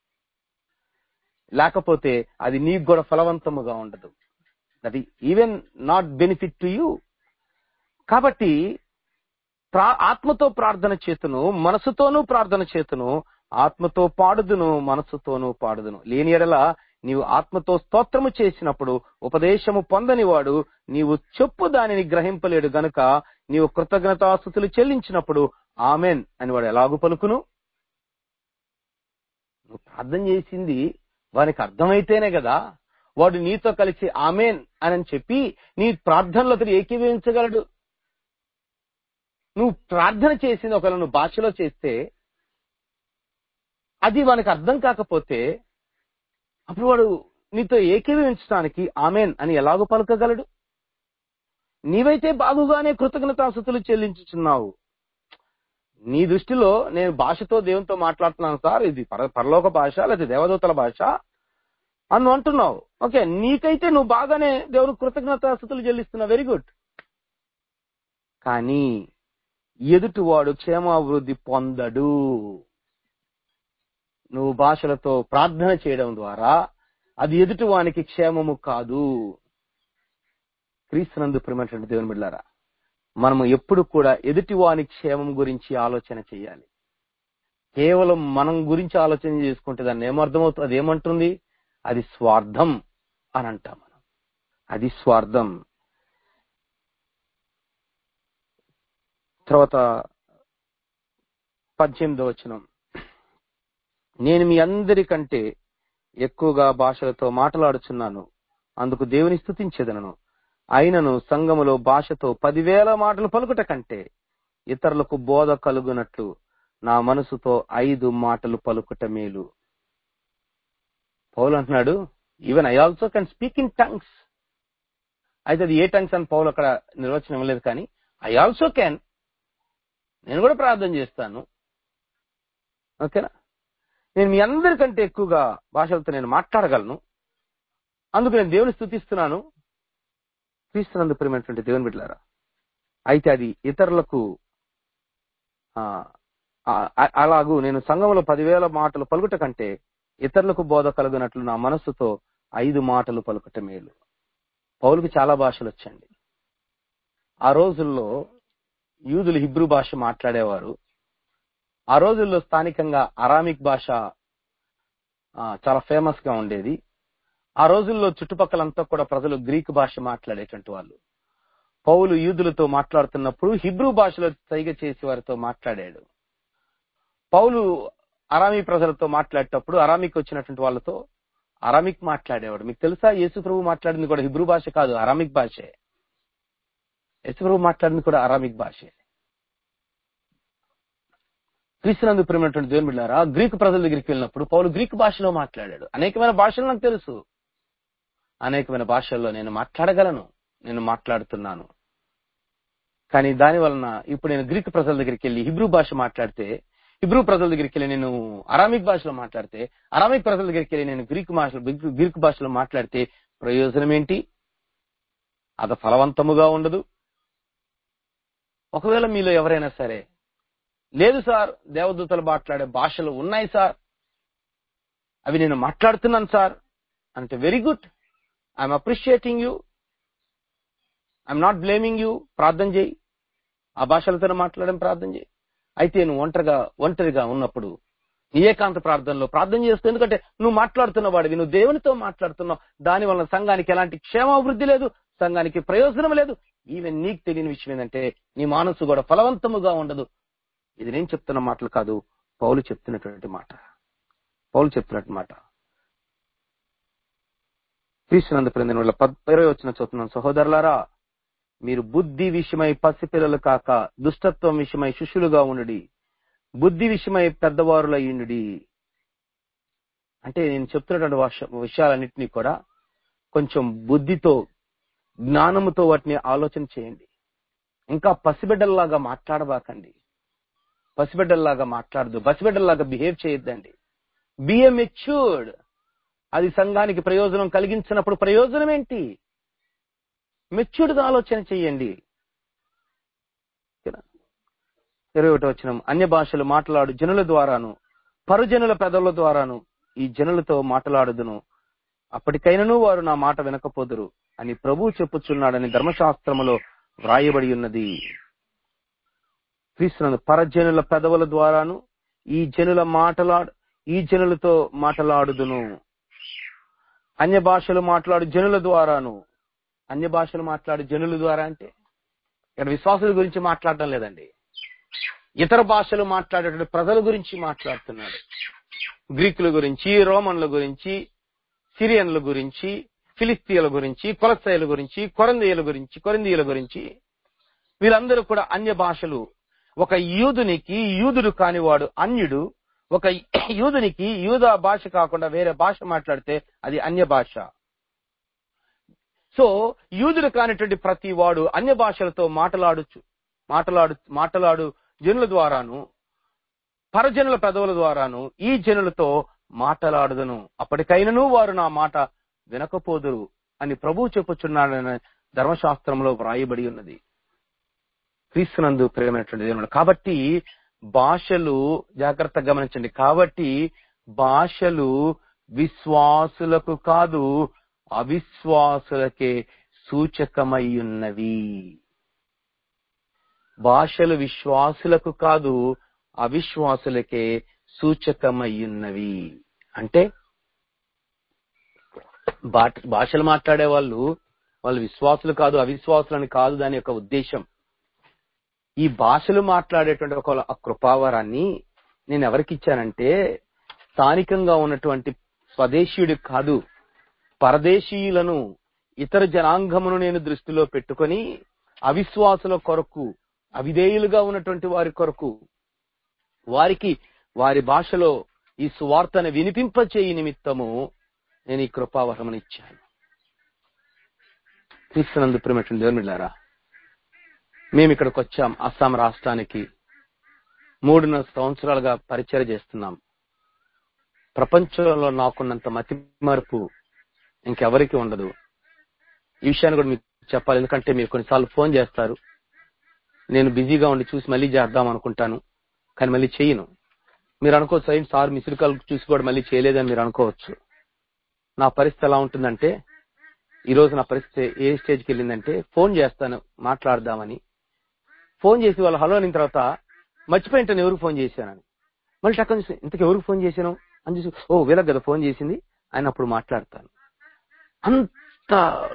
లేకపోతే అది నీకు కూడా ఫలవంతముగా ఉండదు అది even not benefit to you కాబట్టి ప్రా- ఆత్మతో ప్రార్థన చేతును మనసుతోనూ ప్రార్థన చేతును ఆత్మతో పాడుదును మనసుతోనూ పాడుదును లేని ఎడల నీవు ఆత్మతో స్తోత్రము చేసినప్పుడు ఉపదేశము పొందని వాడు నీవు చెప్పు దానిని గ్రహింపలేడు గనుక నీవు కృతజ్ఞతాస్థుతులు చెల్లించినప్పుడు ఆమెన్ అని వాడు ఎలాగు పలుకును నువ్వు ప్రార్థన చేసింది వానికి అర్థమైతేనే కదా వాడు నీతో కలిసి ఆమెన్ అని చెప్పి నీ ప్రార్థనలో అతడు ఏకీభవించగలడు నువ్వు ప్రార్థన చేసింది ఒకవేళ నువ్వు భాషలో చేస్తే అది వానికి అర్థం కాకపోతే అప్పుడు వాడు నీతో ఏకీభవించడానికి ఆమెన్ అని ఎలాగో పలకగలడు నీవైతే బాగుగానే కృతజ్ఞతాస్థుతులు చెల్లించుచున్నావు నీ దృష్టిలో నేను భాషతో దేవునితో మాట్లాడుతున్నాను సార్ ఇది పర పరలోక భాష లేదా దేవదూతల భాష అని నువ్వు అంటున్నావు ఓకే నీకైతే నువ్వు బాగానే దేవుని కృతజ్ఞతాస్థుతులు చెల్లిస్తున్నావు వెరీ గుడ్ కానీ ఎదుటివాడు క్షేమాభివృద్ధి పొందడు నువ్వు భాషలతో ప్రార్థన చేయడం ద్వారా అది ఎదుటివానికి క్షేమము కాదు క్రీస్తునందు ప్రేమటువంటి దేవుని బిడ్డారా మనము ఎప్పుడు కూడా ఎదుటివాని క్షేమం గురించి ఆలోచన చేయాలి కేవలం మనం గురించి ఆలోచన చేసుకుంటే దాన్ని ఏమర్థమవుతుంది అది ఏమంటుంది అది స్వార్థం అని అంటాం మనం అది స్వార్థం తర్వాత పద్దెనిమిదో వచనం నేను మీ అందరికంటే ఎక్కువగా భాషలతో మాట్లాడుచున్నాను అందుకు దేవుని స్థుతించేదనను అయినను సంఘములో భాషతో పదివేల మాటలు పలుకుట కంటే ఇతరులకు బోధ కలుగునట్లు నా మనసుతో ఐదు మాటలు పలుకుట మేలు పౌలు అంటున్నాడు even I also can speak in tongues అయితే అది ఏ టంగ్స్ అని పౌలు అక్కడ నిర్వచనం ఇవ్వలేదు కానీ ఐ ఆల్సో క్యాన్ నేను కూడా ప్రార్థన చేస్తాను ఓకేనా నేను మీ అందరికంటే ఎక్కువగా భాషలతో నేను మాట్లాడగలను అందుకు నేను దేవుని స్థుతిస్తున్నాను క్రీస్తునందు ప్రేమైనటువంటి దేవుని బిడ్డలారా అయితే అది ఇతరులకు ఆ, ఆ, అలాగూ నేను సంఘంలో పదివేల మాటలు పలుకుట కంటే ఇతరులకు బోధ కలుగునట్లు నా మనస్సుతో ఐదు మాటలు పలుకుట మేలు పౌలుకి చాలా భాషలు వచ్చండి ఆ రోజుల్లో యూదులు హిబ్రూ భాష మాట్లాడేవారు ఆ రోజుల్లో స్థానికంగా అరామిక్ భాష ఆ, చాలా ఫేమస్ గా ఉండేది ఆ రోజుల్లో చుట్టుపక్కలంతా కూడా ప్రజలు గ్రీక్ భాష మాట్లాడేటువంటి వాళ్ళు పౌలు యూదులతో మాట్లాడుతున్నప్పుడు హిబ్రూ భాషలో సైగ చేసి వారితో మాట్లాడాడు పౌలు అరామీ ప్రజలతో మాట్లాడేటప్పుడు అరామిక్ వచ్చినటువంటి వాళ్ళతో అరామిక్ మాట్లాడేవాడు మీకు తెలుసా యేసు ప్రభు మాట్లాడింది కూడా హిబ్రూ భాష కాదు అరామిక్ భాషే యేసు ప్రభు మాట్లాడింది కూడా అరామిక్ భాషే క్రీస్తునందు ప్రేమైనటువంటి దేవుని బిడ్డారా గ్రీకు ప్రజల దగ్గరికి వెళ్ళినప్పుడు పౌలు గ్రీకు భాషలో మాట్లాడాడు అనేకమైన భాషలు నాకు తెలుసు అనేకమైన భాషల్లో నేను మాట్లాడగలను నేను మాట్లాడుతున్నాను కానీ దాని వలన ఇప్పుడు నేను గ్రీక్ ప్రజల దగ్గరికి వెళ్ళి హిబ్రూ భాష మాట్లాడితే హిబ్రూ ప్రజల దగ్గరికి వెళ్ళి నేను అరామిక్ భాషలో మాట్లాడితే అరామిక్ ప్రజల దగ్గరికి వెళ్ళి నేను గ్రీక్ భాష గ్రీక్ భాషలో మాట్లాడితే ప్రయోజనం ఏంటి అది ఫలవంతముగా ఉండదు ఒకవేళ మీలో ఎవరైనా సరే లేదు సార్ దేవదూతలు మాట్లాడే భాషలు ఉన్నాయి సార్ అవి నేను మాట్లాడుతున్నాను సార్ అంటే very good I'm appreciating you I'm not blaming you ప్రార్థన చేయి ఆ భాషలతో మాట్లాడడం ప్రార్థన చేయి అయితే నువ్వు ఒంటరిగా ఒంటరిగా ఉన్నప్పుడు నీ ఏకాంత ప్రార్థనలో ప్రార్థన చేస్తూ ఎందుకంటే నువ్వు మాట్లాడుతున్న వాడివి నువ్వు దేవునితో మాట్లాడుతున్నావు దాని వలన సంఘానికి ఎలాంటి క్షేమాభివృద్ధి లేదు సంఘానికి ప్రయోజనం లేదు ఈవెన్ నీకు తెలియని విషయం ఏంటంటే నీ మనసు కూడా ఫలవంతముగా ఉండదు ఇది నేను చెప్తున్న మాటలు కాదు పౌలు చెప్తున్నటువంటి మాట పౌలు చెప్తున్నట్టు మాట క్రీస్తునందు ప్రేమ వల్ల ఇరవై వచ్చిన చూస్తున్నాను సహోదరులారా మీరు బుద్ధి విషయమై పసిపిల్లలు కాక దుష్టత్వం విషయమై శిష్యులుగా ఉండుడి బుద్ధి విషయమై పెద్దవారులయ్యుండి అంటే నేను చెప్తున్నటువంటి వర్ష- విషయాలన్నింటినీ కూడా కొంచెం బుద్ధితో జ్ఞానముతో వాటిని ఆలోచన చేయండి ఇంకా పసిబిడ్డల్లాగా మాట్లాడబాకండి పసిబిడ్డల్లాగా మాట్లాడదు పసిబిడ్డల్లాగా బిహేవ్ చేయొద్దండి బిఏ మెచ్యూర్డ్ అది సంఘానికి ప్రయోజనం కలిగించినప్పుడు ప్రయోజనం ఏంటి మెచ్యూర్డ్ ఆలోచన చేయండి ఇరవై ఒకటి వచ్చిన అన్య భాషలు మాట్లాడు జనుల ద్వారాను పరుజనుల పెదవుల ద్వారాను ఈ జనులతో మాట్లాడుదును అప్పటికైనను వారు నా మాట వినకపోదురు అని ప్రభువు చెప్పుచున్నాడని ధర్మశాస్త్రములో వ్రాయబడి ఉన్నది క్రీస్తునందు పరజనుల పెదవుల ద్వారాను ఈ జనుల మాటలాడు ఈ జనులతో మాట్లాడుదును అన్య భాషలు మాట్లాడు జనుల ద్వారాను అన్య భాషలు మాట్లాడు జనుల ద్వారా అంటే ఇక్కడ విశ్వాసుల గురించి మాట్లాడటం లేదండి ఇతర భాషలు మాట్లాడేటువంటి ప్రజల గురించి మాట్లాడుతున్నాడు గ్రీకుల గురించి రోమన్ల గురించి సిరియన్ల గురించి ఫిలిస్తీన్ల గురించి కొలసైల గురించి కొరందీయుల గురించి కొరందీయుల గురించి వీళ్ళందరూ కూడా అన్య భాషలు ఒక యూదునికి యూదుడు కానివాడు అన్యుడు ఒక యూదునికి యూదా భాష కాకుండా వేరే భాష మాట్లాడితే అది అన్య భాష సో యూదుడు కానిటువంటి ప్రతి వాడు అన్య భాషలతో మాట్లాడుచు మాట్లాడు మాట్లాడు జనుల ద్వారాను పరజనుల పెదవుల ద్వారాను ఈ జనులతో మాట్లాడుదను అప్పటికైనను వారు నా మాట వినకపోదురు అని ప్రభువు చెప్పుచున్నాడని ధర్మశాస్త్రంలో వ్రాయబడి ఉన్నది క్రీస్తునందు ప్రేమైనటువంటి దేవుడు కాబట్టి భాషలు జాగ్రత్తగా గమనించండి కాబట్టి భాషలు విశ్వాసులకు కాదు అవిశ్వాసులకే సూచకమై ఉన్నవి భాషలు విశ్వాసులకు కాదు అవిశ్వాసులకే సూచకమై ఉన్నవి అంటే బా- భాషలు మాట్లాడే వాళ్ళు వాళ్ళు విశ్వాసులు కాదు అవిశ్వాసులని కాదు దాని యొక్క ఉద్దేశం ఈ భాషలు మాట్లాడేటువంటి ఒక ఆ కృపావరాన్ని నేను ఎవరికి ఇచ్చానంటే స్థానికంగా ఉన్నటువంటి స్వదేశీయుడికి కాదు పరదేశీయులను ఇతర జనాంగమును నేను దృష్టిలో పెట్టుకొని అవిశ్వాసుల కొరకు అవిధేయులుగా ఉన్నటువంటి వారి కొరకు వారికి వారి భాషలో ఈ సువార్తను వినిపింపచేయి నిమిత్తము నేను ఈ కృపావరమును ఇచ్చాను క్రీస్తునందు ప్రేమటువంటి దేవునిలారా మేము ఇక్కడికి వచ్చాం అస్సాం రాష్ట్రానికి మూడున్నర సంవత్సరాలుగా పరిచయం చేస్తున్నాం ప్రపంచంలో నాకున్నంత మతి మార్పు ఇంకెవరికి ఉండదు ఈ విషయాన్ని కూడా మీకు చెప్పాలి ఎందుకంటే మీరు కొన్నిసార్లు ఫోన్ చేస్తారు నేను బిజీగా ఉండి చూసి మళ్ళీ చేద్దాం అనుకుంటాను కానీ మళ్ళీ చేయను మీరు అనుకోవచ్చు "అయ్యి సార్ మిస్డ్ కాల్ చూసి కూడా మళ్ళీ చేయలేదని మీరు అనుకోవచ్చు నా పరిస్థితి ఎలా ఉంటుందంటే ఈ రోజు నా పరిస్థితి ఏ స్టేజ్కి వెళ్ళిందంటే ఫోన్ చేస్తాను మాట్లాడదామని ఫోన్ చేసి వాళ్ళు హలో అయిన తర్వాత మర్చిపోయింటాను ఎవరికి ఫోన్ చేశానని మళ్ళీ టక్కన చూసి ఇంతకు ఎవరికి ఫోన్ చేశాను అని చూసి ఓ వీళ్ళకి కదా ఫోన్ చేసింది ఆయన అప్పుడు మాట్లాడతాను అంత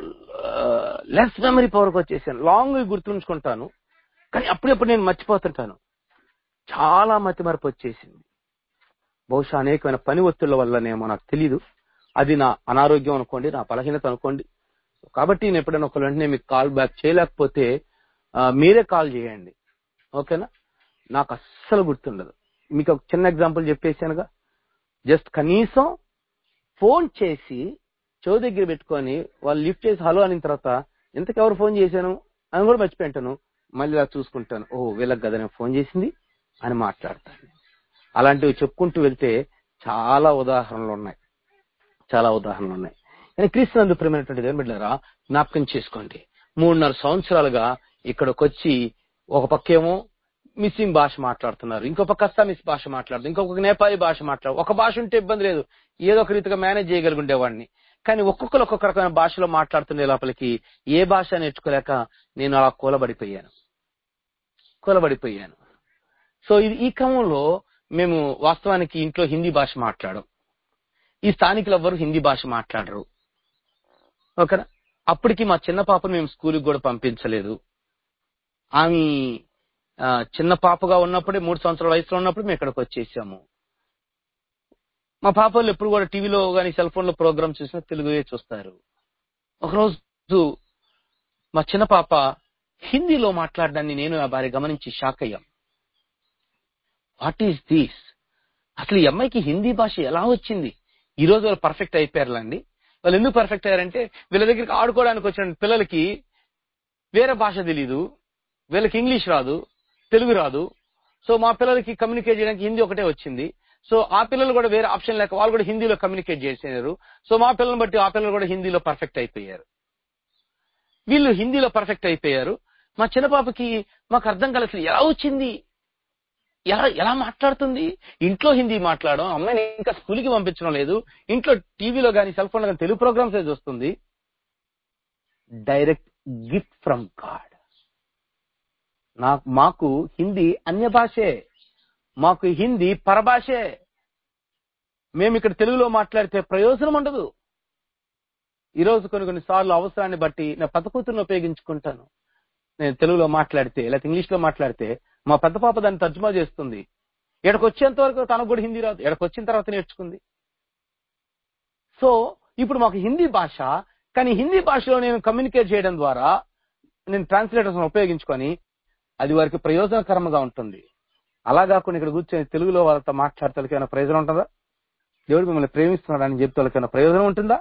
లెస్ మెమరీ పవర్కి వచ్చేసాను లాంగ్ గుర్తుంచుకుంటాను కానీ అప్పుడప్పుడు నేను మర్చిపోతుంటాను చాలా మతి మరపు వచ్చేసింది బహుశా అనేకమైన పని ఒత్తిళ్ల వల్లనేమో నాకు తెలియదు అది నా అనారోగ్యం అనుకోండి నా బలహీనత అనుకోండి కాబట్టి నేను ఎప్పుడైనా ఒక వెంటనే మీకు కాల్ బ్యాక్ చేయలేకపోతే ఆ, మీరే కాల్ చేయండి ఓకేనా నాకు అస్సలు గుర్తుండదు మీకు ఒక చిన్న ఎగ్జాంపుల్ చెప్పేసానుగా జస్ట్ కనీసం ఫోన్ చేసి చెవు దగ్గర పెట్టుకొని వాళ్ళు లిఫ్ట్ చేసి హలో అనిన తర్వాత ఇంతకెవరు ఫోన్ చేశాను అని కూడా మర్చిపోయింటాను మళ్ళీ ఇలా చూసుకుంటాను ఓ వీళ్ళకి కదా నేను ఫోన్ చేసింది అని మాట్లాడతాను అలాంటివి చెప్పుకుంటూ వెళ్తే చాలా ఉదాహరణలు ఉన్నాయి చాలా ఉదాహరణలు ఉన్నాయి కానీ క్రీస్తునందు ప్రేమైనటువంటి దేవుని బిడ్డలారా జ్ఞాపకం చేసుకోండి మూడున్నర సంవత్సరాలుగా ఇక్కడికి వచ్చి ఒక పక్కేమో మిస్సింగ్ భాష మాట్లాడుతున్నారు ఇంకో పక్క అస్సామీస్ భాష మాట్లాడుతున్నారు ఇంకొక నేపాలీ భాష మాట్లాడు ఒక భాష ఉంటే ఇబ్బంది లేదు ఏదో ఒక రీతిగా మేనేజ్ చేయగలిగుండేవాడిని కానీ ఒక్కొక్కరు ఒక్కొక్క రకమైన భాషలో మాట్లాడుతుండే లోపలికి ఏ భాష నేర్చుకోలేక నేను అలా కూలబడిపోయాను కూలబడిపోయాను సో ఇది ఈ క్రమంలో మేము వాస్తవానికి ఇంట్లో హిందీ భాష మాట్లాడం ఈ స్థానికులు ఎవ్వరు హిందీ భాష మాట్లాడరు ఓకేనా అప్పటికి మా చిన్న పాపను మేము స్కూల్కి కూడా పంపించలేదు ఆమె ఆ, చిన్న పాపగా ఉన్నప్పుడే మూడు సంవత్సరాల వయసులో ఉన్నప్పుడు మేము ఇక్కడికి వచ్చేసాము మా పాప వాళ్ళు ఎప్పుడు కూడా టీవీలో కానీ సెల్ ఫోన్ లో ప్రోగ్రామ్ చూసినా తెలుగుయే చూస్తారు ఒకరోజు మా చిన్న పాప హిందీలో మాట్లాడడాన్ని నేను ఆ భార్య గమనించి షాక్ అయ్యాం వాట్ ఈస్ దిస్ అసలు ఈ అమ్మాయికి హిందీ భాష ఎలా వచ్చింది ఈ రోజు వాళ్ళు పర్ఫెక్ట్ అయిపోయారులండి వాళ్ళు ఎందుకు పర్ఫెక్ట్ అయ్యారంటే వీళ్ళ దగ్గరికి ఆడుకోవడానికి వచ్చిన పిల్లలకి వేరే భాష తెలీదు వీళ్ళకి ఇంగ్లీష్ రాదు తెలుగు రాదు సో మా పిల్లలకి కమ్యూనికేట్ చేయడానికి హిందీ ఒకటే వచ్చింది సో ఆ పిల్లలు కూడా వేరే ఆప్షన్ లేక వాళ్ళు కూడా హిందీలో కమ్యూనికేట్ చేసేవారు సో మా పిల్లల్ని బట్టి ఆ పిల్లలు కూడా హిందీలో పర్ఫెక్ట్ అయిపోయారు వీళ్ళు హిందీలో పర్ఫెక్ట్ అయిపోయారు మా చిన్న పాపకి మాకు అర్థం కాలేదు అసలు ఎలా వచ్చింది ఎలా ఎలా మాట్లాడుతుంది ఇంట్లో హిందీ మాట్లాడడం అమ్మాయిని ఇంకా స్కూల్కి పంపించడం లేదు ఇంట్లో టీవీలో కానీ సెల్ ఫోన్లో కానీ తెలుగు ప్రోగ్రామ్స్ చూస్తుంది డైరెక్ట్ గిఫ్ట్ ఫ్రమ్ గాడ్ నాకు మాకు హిందీ అన్య భాషే మాకు హిందీ పరభాషే మేము ఇక్కడ తెలుగులో మాట్లాడితే ప్రయోజనం ఉండదు ఈరోజు కొన్ని కొన్ని సార్లు అవసరాన్ని బట్టి నా పెద్ద కూతురుని ఉపయోగించుకుంటాను నేను తెలుగులో మాట్లాడితే లేకపోతే ఇంగ్లీష్ లో మాట్లాడితే మా పెద్ద పాప దాన్ని తర్జుమా చేస్తుంది ఇక్కడికి వచ్చేంత వరకు తనకు కూడా హిందీ రాదు ఇక్కడికి వచ్చిన తర్వాత నేర్చుకుంది సో ఇప్పుడు మాకు హిందీ భాష కానీ హిందీ భాషలో నేను కమ్యూనికేట్ చేయడం ద్వారా నేను ట్రాన్స్లేటర్స్ ఉపయోగించుకొని అది వారికి ప్రయోజనకరంగా ఉంటుంది అలా కాకుండా ఇక్కడ కూర్చొని తెలుగులో వాళ్ళతో మాట్లాడితే వాళ్ళకి ఏమైనా ప్రయోజనం ఉంటుందా దేవుడు మిమ్మల్ని ప్రేమిస్తున్నాడు అని చెప్తే వాళ్ళకి ఏమైనా ప్రయోజనం ఉంటుందా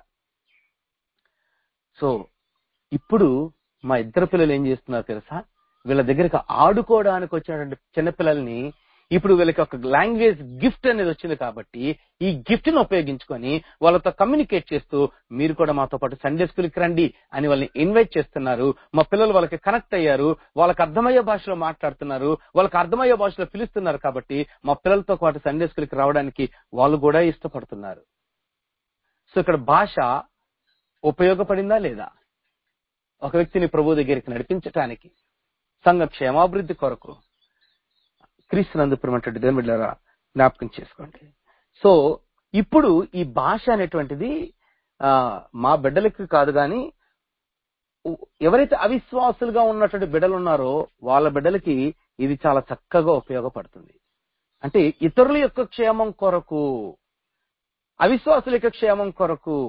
సో ఇప్పుడు మా ఇద్దరు పిల్లలు ఏం చేస్తున్నారు తెలుసా వీళ్ళ దగ్గరికి ఆడుకోవడానికి వచ్చినటువంటి చిన్నపిల్లల్ని ఇప్పుడు వీళ్ళకి ఒక లాంగ్వేజ్ గిఫ్ట్ అనేది వచ్చింది కాబట్టి ఈ గిఫ్ట్ ని ఉపయోగించుకొని వాళ్ళతో కమ్యూనికేట్ చేస్తూ మీరు కూడా మాతో పాటు సండే స్కూల్కి రండి అని వాళ్ళని ఇన్వైట్ చేస్తున్నారు మా పిల్లలు వాళ్ళకి కనెక్ట్ అయ్యారు వాళ్ళకి అర్థమయ్యే భాషలో మాట్లాడుతున్నారు వాళ్ళకి అర్థమయ్యే భాషలో పిలుస్తున్నారు కాబట్టి మా పిల్లలతో పాటు సండే స్కూల్కి రావడానికి వాళ్ళు కూడా ఇష్టపడుతున్నారు సో ఇక్కడ భాష ఉపయోగపడిందా లేదా ఒక వ్యక్తిని ప్రభు దగ్గరికి నడిపించటానికి సంఘ క్షేమాభివృద్ధి కొరకు క్రీస్తునందు ప్రేమటువంటి దేవుని బిడ్డలారా జ్ఞాపకం చేసుకోండి సో ఇప్పుడు ఈ భాష అనేటువంటిది ఆ మా బిడ్డలకి కాదు కానీ ఎవరైతే అవిశ్వాసులుగా ఉన్నటువంటి బిడ్డలు ఉన్నారో వాళ్ళ బిడ్డలకి ఇది చాలా చక్కగా ఉపయోగపడుతుంది అంటే ఇతరుల యొక్క క్షేమం కొరకు అవిశ్వాసుల యొక్క క్షేమం కొరకు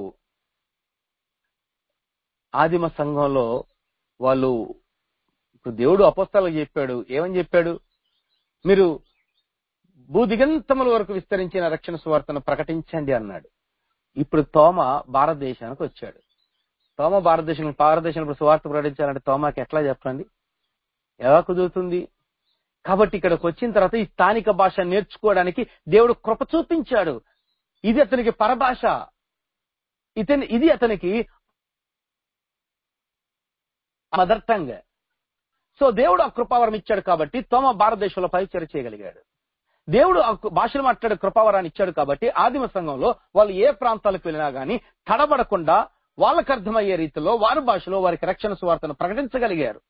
ఆదిమ సంఘంలో వాళ్ళు ఇప్పుడు దేవుడు అపోస్తాలకు చెప్పాడు ఏమని చెప్పాడు మీరు భూదిగంతముల వరకు విస్తరించిన రక్షణ సువార్తను ప్రకటించండి అన్నాడు ఇప్పుడు తోమ భారతదేశానికి వచ్చాడు తోమ భారతదేశం భారతదేశంలో ఇప్పుడు సువార్త ప్రకటించాలంటే తోమాకి ఎట్లా చెప్పండి ఎలా కుదురుతుంది కాబట్టి ఇక్కడికి వచ్చిన తర్వాత ఈ స్థానిక భాష నేర్చుకోవడానికి దేవుడు కృప చూపించాడు ఇది అతనికి పరభాష ఇతని ఇది అతనికి మదర్ టంగ్ సో దేవుడు ఆ కృపావరం ఇచ్చాడు కాబట్టి తోమ భారతదేశంలో పరిచయం చేయగలిగాడు దేవుడు ఆ భాషలు మాట్లాడే కృపావరాన్ని ఇచ్చాడు కాబట్టి ఆదిమ సంఘంలో వాళ్ళు ఏ ప్రాంతాలకు వెళ్ళినా గానీ తడబడకుండా వాళ్ళకు అర్థమయ్యే రీతిలో వారి భాషలో వారికి రక్షణ సువార్తను ప్రకటించగలిగారు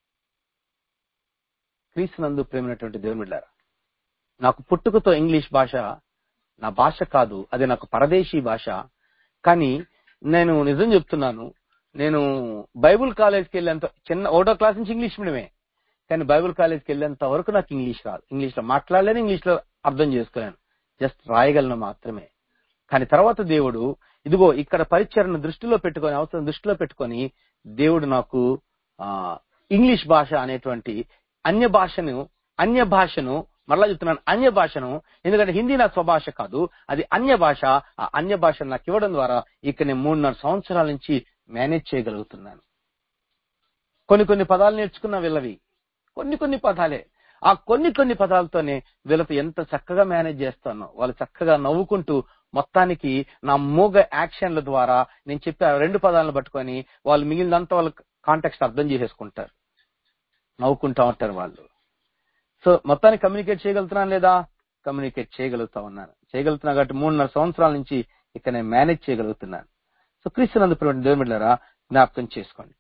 క్రీస్తునందు ప్రేమైనటువంటి దేవుని బిడ్డారా నాకు పుట్టుకతో ఇంగ్లీష్ భాష నా భాష కాదు అది నాకు పరదేశీ భాష కానీ నేను నిజం చెప్తున్నాను నేను బైబుల్ కాలేజ్కి వెళ్ళేంత చిన్న ఒకటో క్లాస్ నుంచి ఇంగ్లీష్ మీడియమే కానీ బైబుల్ కాలేజ్కి వెళ్ళేంత వరకు నాకు ఇంగ్లీష్ రాదు ఇంగ్లీష్ లో మాట్లాడలేను ఇంగ్లీష్ లో అర్థం చేసుకోలేను జస్ట్ రాయగలను మాత్రమే కానీ తర్వాత దేవుడు ఇదిగో ఇక్కడ పరిచయను దృష్టిలో పెట్టుకొని అవసరం దృష్టిలో పెట్టుకొని దేవుడు నాకు ఆ ఇంగ్లీష్ భాష అనేటువంటి అన్య భాషను అన్య భాషను మరలా చెప్తున్నాను అన్య భాషను ఎందుకంటే హిందీ నా స్వభాష కాదు అది అన్య భాష ఆ అన్య భాషను నాకు ఇవ్వడం ద్వారా ఇక్కడ నేను మూడున్నర సంవత్సరాల నుంచి మేనేజ్ చేయగలుగుతున్నాను కొన్ని కొన్ని పదాలు నేర్చుకున్న వీళ్ళవి కొన్ని కొన్ని పదాలే ఆ కొన్ని కొన్ని పదాలతోనే వీళ్ళకి ఎంత చక్కగా మేనేజ్ చేస్తానో వాళ్ళు చక్కగా నవ్వుకుంటూ మొత్తానికి నా మూగ యాక్షన్ల ద్వారా నేను చెప్పే ఆ రెండు పదాలను పట్టుకొని వాళ్ళు మిగిలినంత వాళ్ళ కాంటాక్ట్ అర్థం చేసేసుకుంటారు నవ్వుకుంటా ఉంటారు వాళ్ళు సో మొత్తానికి కమ్యూనికేట్ చేయగలుగుతున్నాను లేదా కమ్యూనికేట్ చేయగలుగుతా ఉన్నాను చేయగలుగుతున్నా కాబట్టి మూడున్నర సంవత్సరాల నుంచి ఇక్కడ నేను మేనేజ్ చేయగలుగుతున్నాను సో క్రీస్తునందు దేవుని బిడ్డలారా జ్ఞాపకం చేసుకోండి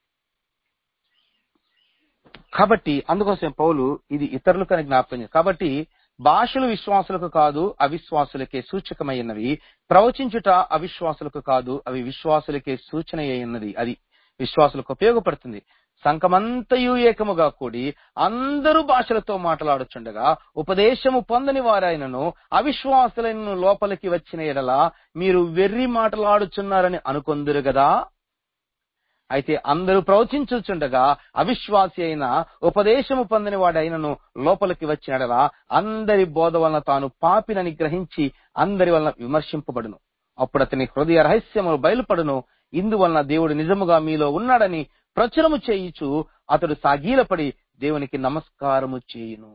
కాబట్టి అందుకోసం పౌలు ఇది ఇతరులకు అని జ్ఞాపకం చేస్తారు కాబట్టి భాషలు విశ్వాసులకు కాదు అవిశ్వాసులకే సూచకమైనవి ప్రవచించుట అవిశ్వాసులకు కాదు అవి విశ్వాసులకే సూచన అయినది అది విశ్వాసులకు ఉపయోగపడుతుంది సంకమంతయు ఏకముగా కూడి అందరూ భాషలతో మాట్లాడుచుండగా ఉపదేశము పొందని వారైనను అవిశ్వాసులను లోపలికి వచ్చిన ఎడల మీరు వెర్రి మాటలాడుచున్నారని అనుకొందురు గదా అయితే అందరూ ప్రవచించుచుండగా అవిశ్వాసి అయిన ఉపదేశము పొందిన వాడైనను లోపలికి వచ్చినడలా అందరి బోధ వలన తాను పాపినని గ్రహించి అందరి వలన విమర్శింపబడును అప్పుడు అతని హృదయ రహస్యములు బయలుపడును ఇందువలన దేవుడు నిజముగా మీలో ఉన్నాడని ప్రచురము చేయుచు అతడు సాగీలపడి దేవునికి నమస్కారము చేయును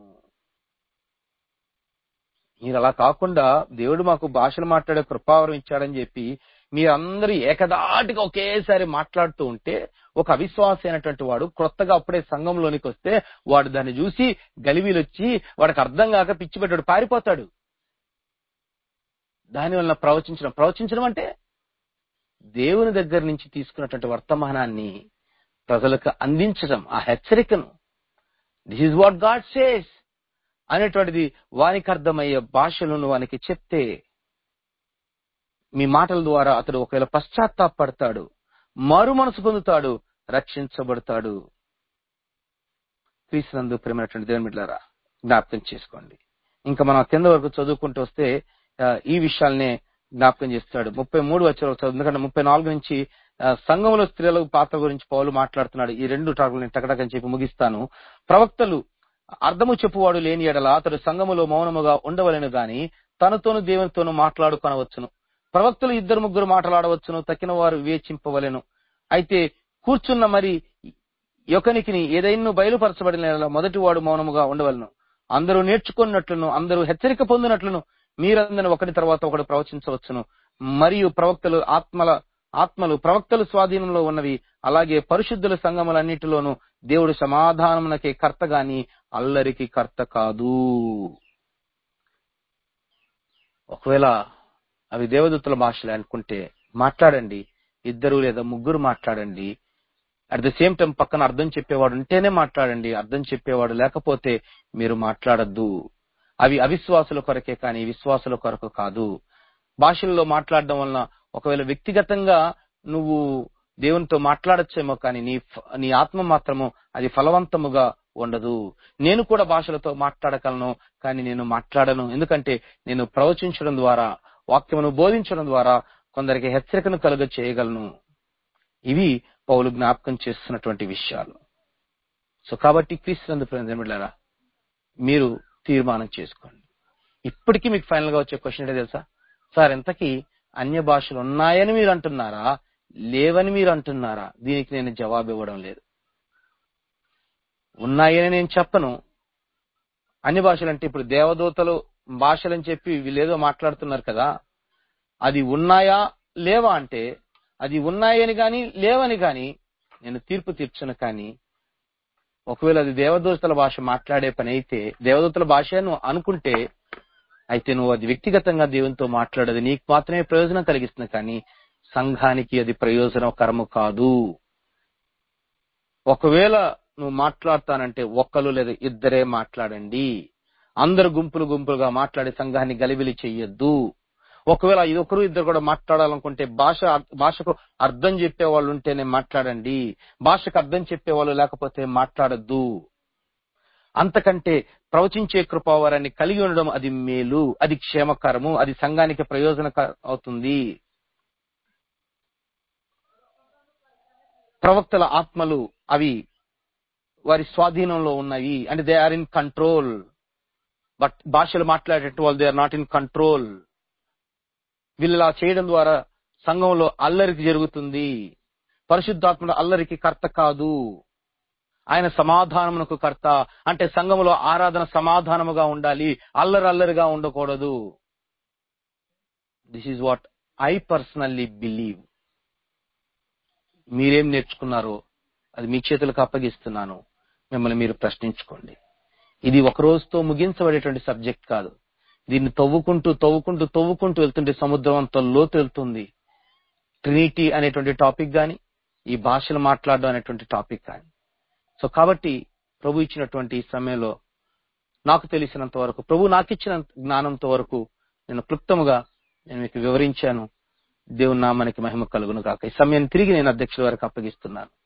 మీరు అలా కాకుండా దేవుడు మాకు భాషలు మాట్లాడే కృపావరం ఇచ్చాడని చెప్పి మీరందరూ ఏకదాటిగా ఒకేసారి మాట్లాడుతూ ఉంటే ఒక అవిశ్వాసి అయినటువంటి వాడు క్రొత్తగా అప్పుడే సంఘంలోనికి వస్తే వాడు దాన్ని చూసి గలిబీలు వచ్చి వాడికి అర్థం కాక పిచ్చి పెట్టాడు పారిపోతాడు దానివల్ల ప్రవచించడం ప్రవచించడం అంటే దేవుని దగ్గర నుంచి తీసుకున్నటువంటి వర్తమానాన్ని ప్రజలకు అందించడం ఆ హెచ్చరికను this is what God says అనేటువంటిది వానికి అర్థమయ్యే భాషలను వానికి చెప్తే మీ మాటల ద్వారా అతడు ఒకవేళ పశ్చాత్తాపడతాడు మారు మనసు పొందుతాడు రక్షించబడతాడు క్రీస్తునందు ప్రేమైనటువంటి దేవుని బిడ్డలారా జ్ఞాపకం చేసుకోండి ఇంకా మనం కింద వరకు చదువుకుంటూ వస్తే ఆ, ఈ విషయాల్నే జ్ఞాపకం చేస్తాడు ముప్పై మూడు వచ్చే వరకు చదువు ఎందుకంటే ముప్పై నాలుగు నుంచి ఆ, సంఘంలో స్త్రీల పాత్ర గురించి పౌలు మాట్లాడుతున్నాడు ఈ రెండు టాకులు నేను టకటకని చెప్పి ముగిస్తాను ప్రవక్తలు అర్థము చెప్పువాడు లేని ఎడల అతడు సంఘములో మౌనముగా ఉండవలెను గాని తనతోను దేవునితోనూ మాట్లాడుకొనవచ్చును ప్రవక్తలు ఇద్దరు ముగ్గురు మాట్లాడవచ్చును తక్కిన వారు వివేచింపవలెను అయితే కూర్చున్న మరి యొకనికి ఏదైనా బయలుపరచబడిన యెడల మొదటి వాడు మౌనముగా ఉండవలను అందరూ నేర్చుకున్నట్లును అందరూ హెచ్చరిక పొందినట్లును మీరందరూ ఒకటి తర్వాత ఒకటి ప్రవచించవచ్చును మరియు ప్రవక్తలు ఆత్మల ఆత్మలు ప్రవక్తలు స్వాధీనంలో ఉన్నవి అలాగే పరిశుద్ధుల సంఘములన్నిటిలోనూ దేవుడు సమాధానమునకే కర్త గాని అల్లరికి కర్త కాదు ఒకవేళ అవి దేవదూతల భాషలే అనుకుంటే మాట్లాడండి ఇద్దరు లేదా ముగ్గురు మాట్లాడండి అట్ ద సేమ్ టైం పక్కన అర్థం చెప్పేవాడు ఉంటేనే మాట్లాడండి అర్థం చెప్పేవాడు లేకపోతే మీరు మాట్లాడద్దు అవి అవిశ్వాసుల కొరకే కానీ విశ్వాసుల కొరకు కాదు భాషల్లో మాట్లాడడం వలన ఒకవేళ వ్యక్తిగతంగా నువ్వు దేవునితో మాట్లాడచ్చేమో కానీ నీ ఫ- నీ ఆత్మ మాత్రము అది ఫలవంతముగా ఉండదు నేను కూడా భాషలతో మాట్లాడగలను కానీ నేను మాట్లాడను ఎందుకంటే నేను ప్రవచించడం ద్వారా వాక్యమును బోధించడం ద్వారా కొందరికి హెచ్చరికను కలుగ చేయగలను ఇవి పౌలు జ్ఞాపకం చేస్తున్నటువంటి విషయాలు సో కాబట్టి క్రీస్తునందు ప్రేమిలారా మీరు తీర్మానం చేసుకోండి ఇప్పటికీ మీకు ఫైనల్ గా వచ్చే క్వశ్చన్ ఏంటో తెలుసా సార్ ఎంతకీ అన్య భాషలు ఉన్నాయని మీరు అంటున్నారా లేవని మీరు అంటున్నారా దీనికి నేను జవాబు ఇవ్వడం లేదు ఉన్నాయని నేను చెప్పను అన్ని భాషలు అంటే ఇప్పుడు దేవదూతలు భాషలని చెప్పి వీళ్ళేదో మాట్లాడుతున్నారు కదా అది ఉన్నాయా లేవా అంటే అది ఉన్నాయని గాని లేవని గాని నేను తీర్పు తీర్చను కానీ ఒకవేళ అది దేవదూతల భాష మాట్లాడే పని అయితే దేవదూతల భాష నువ్వు అనుకుంటే అయితే నువ్వు అది వ్యక్తిగతంగా దేవునితో మాట్లాడదు నీకు మాత్రమే ప్రయోజనం కలిగిస్తుంది కానీ సంఘానికి అది ప్రయోజనకరము కాదు ఒకవేళ నువ్వు మాట్లాడతానంటే ఒక్కరు లేదా ఇద్దరే మాట్లాడండి అందరు గుంపులు గుంపులుగా మాట్లాడి సంఘాన్ని గలిబిలి చెయ్యొద్దు ఒకవేళ ఇది ఒకరు ఇద్దరు కూడా మాట్లాడాలనుకుంటే భాష భాషకు అర్థం చెప్పే వాళ్ళు ఉంటేనే మాట్లాడండి భాషకు అర్థం చెప్పేవాళ్ళు లేకపోతే మాట్లాడద్దు అంతకంటే ప్రవచించే కృపావరాన్ని కలిగి ఉండడం అది మేలు అది క్షేమకరము అది సంఘానికి ప్రయోజనక అవుతుంది ప్రవక్తల ఆత్మలు అవి వారి స్వాధీనంలో ఉన్నవి అంటే they are in control but భాషలు మాట్లాడేట వాళ్ళు they are not in control వీళ్ళు ఇలా చేయడం ద్వారా సంఘంలో అల్లరికి జరుగుతుంది పరిశుద్ధాత్ముడు అల్లరికి కర్త కాదు ఆయన సమాధానమునకు కర్త అంటే సంఘములో ఆరాధన సమాధానముగా ఉండాలి అల్లరి అల్లరిగా ఉండకూడదు this is what I personally believe మీరేం నేర్చుకున్నారో అది మీ చేతులకు అప్పగిస్తున్నాను మిమ్మల్ని మీరు ప్రశ్నించుకోండి ఇది ఒక రోజుతో ముగించబడేటువంటి సబ్జెక్ట్ కాదు దీన్ని తవ్వుకుంటూ తవ్వుకుంటూ తవ్వుకుంటూ వెళ్తుంటే సముద్రం అంత లోతు వెళ్తుంది ట్రినిటీ అనేటువంటి టాపిక్ గాని ఈ భాషలు మాట్లాడడం అనేటువంటి టాపిక్ కానీ సో కాబట్టి ప్రభు ఇచ్చినటువంటి ఈ సమయంలో నాకు తెలిసినంత వరకు ప్రభు నాకు ఇచ్చిన జ్ఞానంతో వరకు నేను క్లుప్తముగా నేను మీకు వివరించాను దేవుని నామానికి మహిమ కలుగును కాక ఈ సమయం తిరిగి నేను అధ్యక్షుల వారికి అప్పగిస్తున్నాను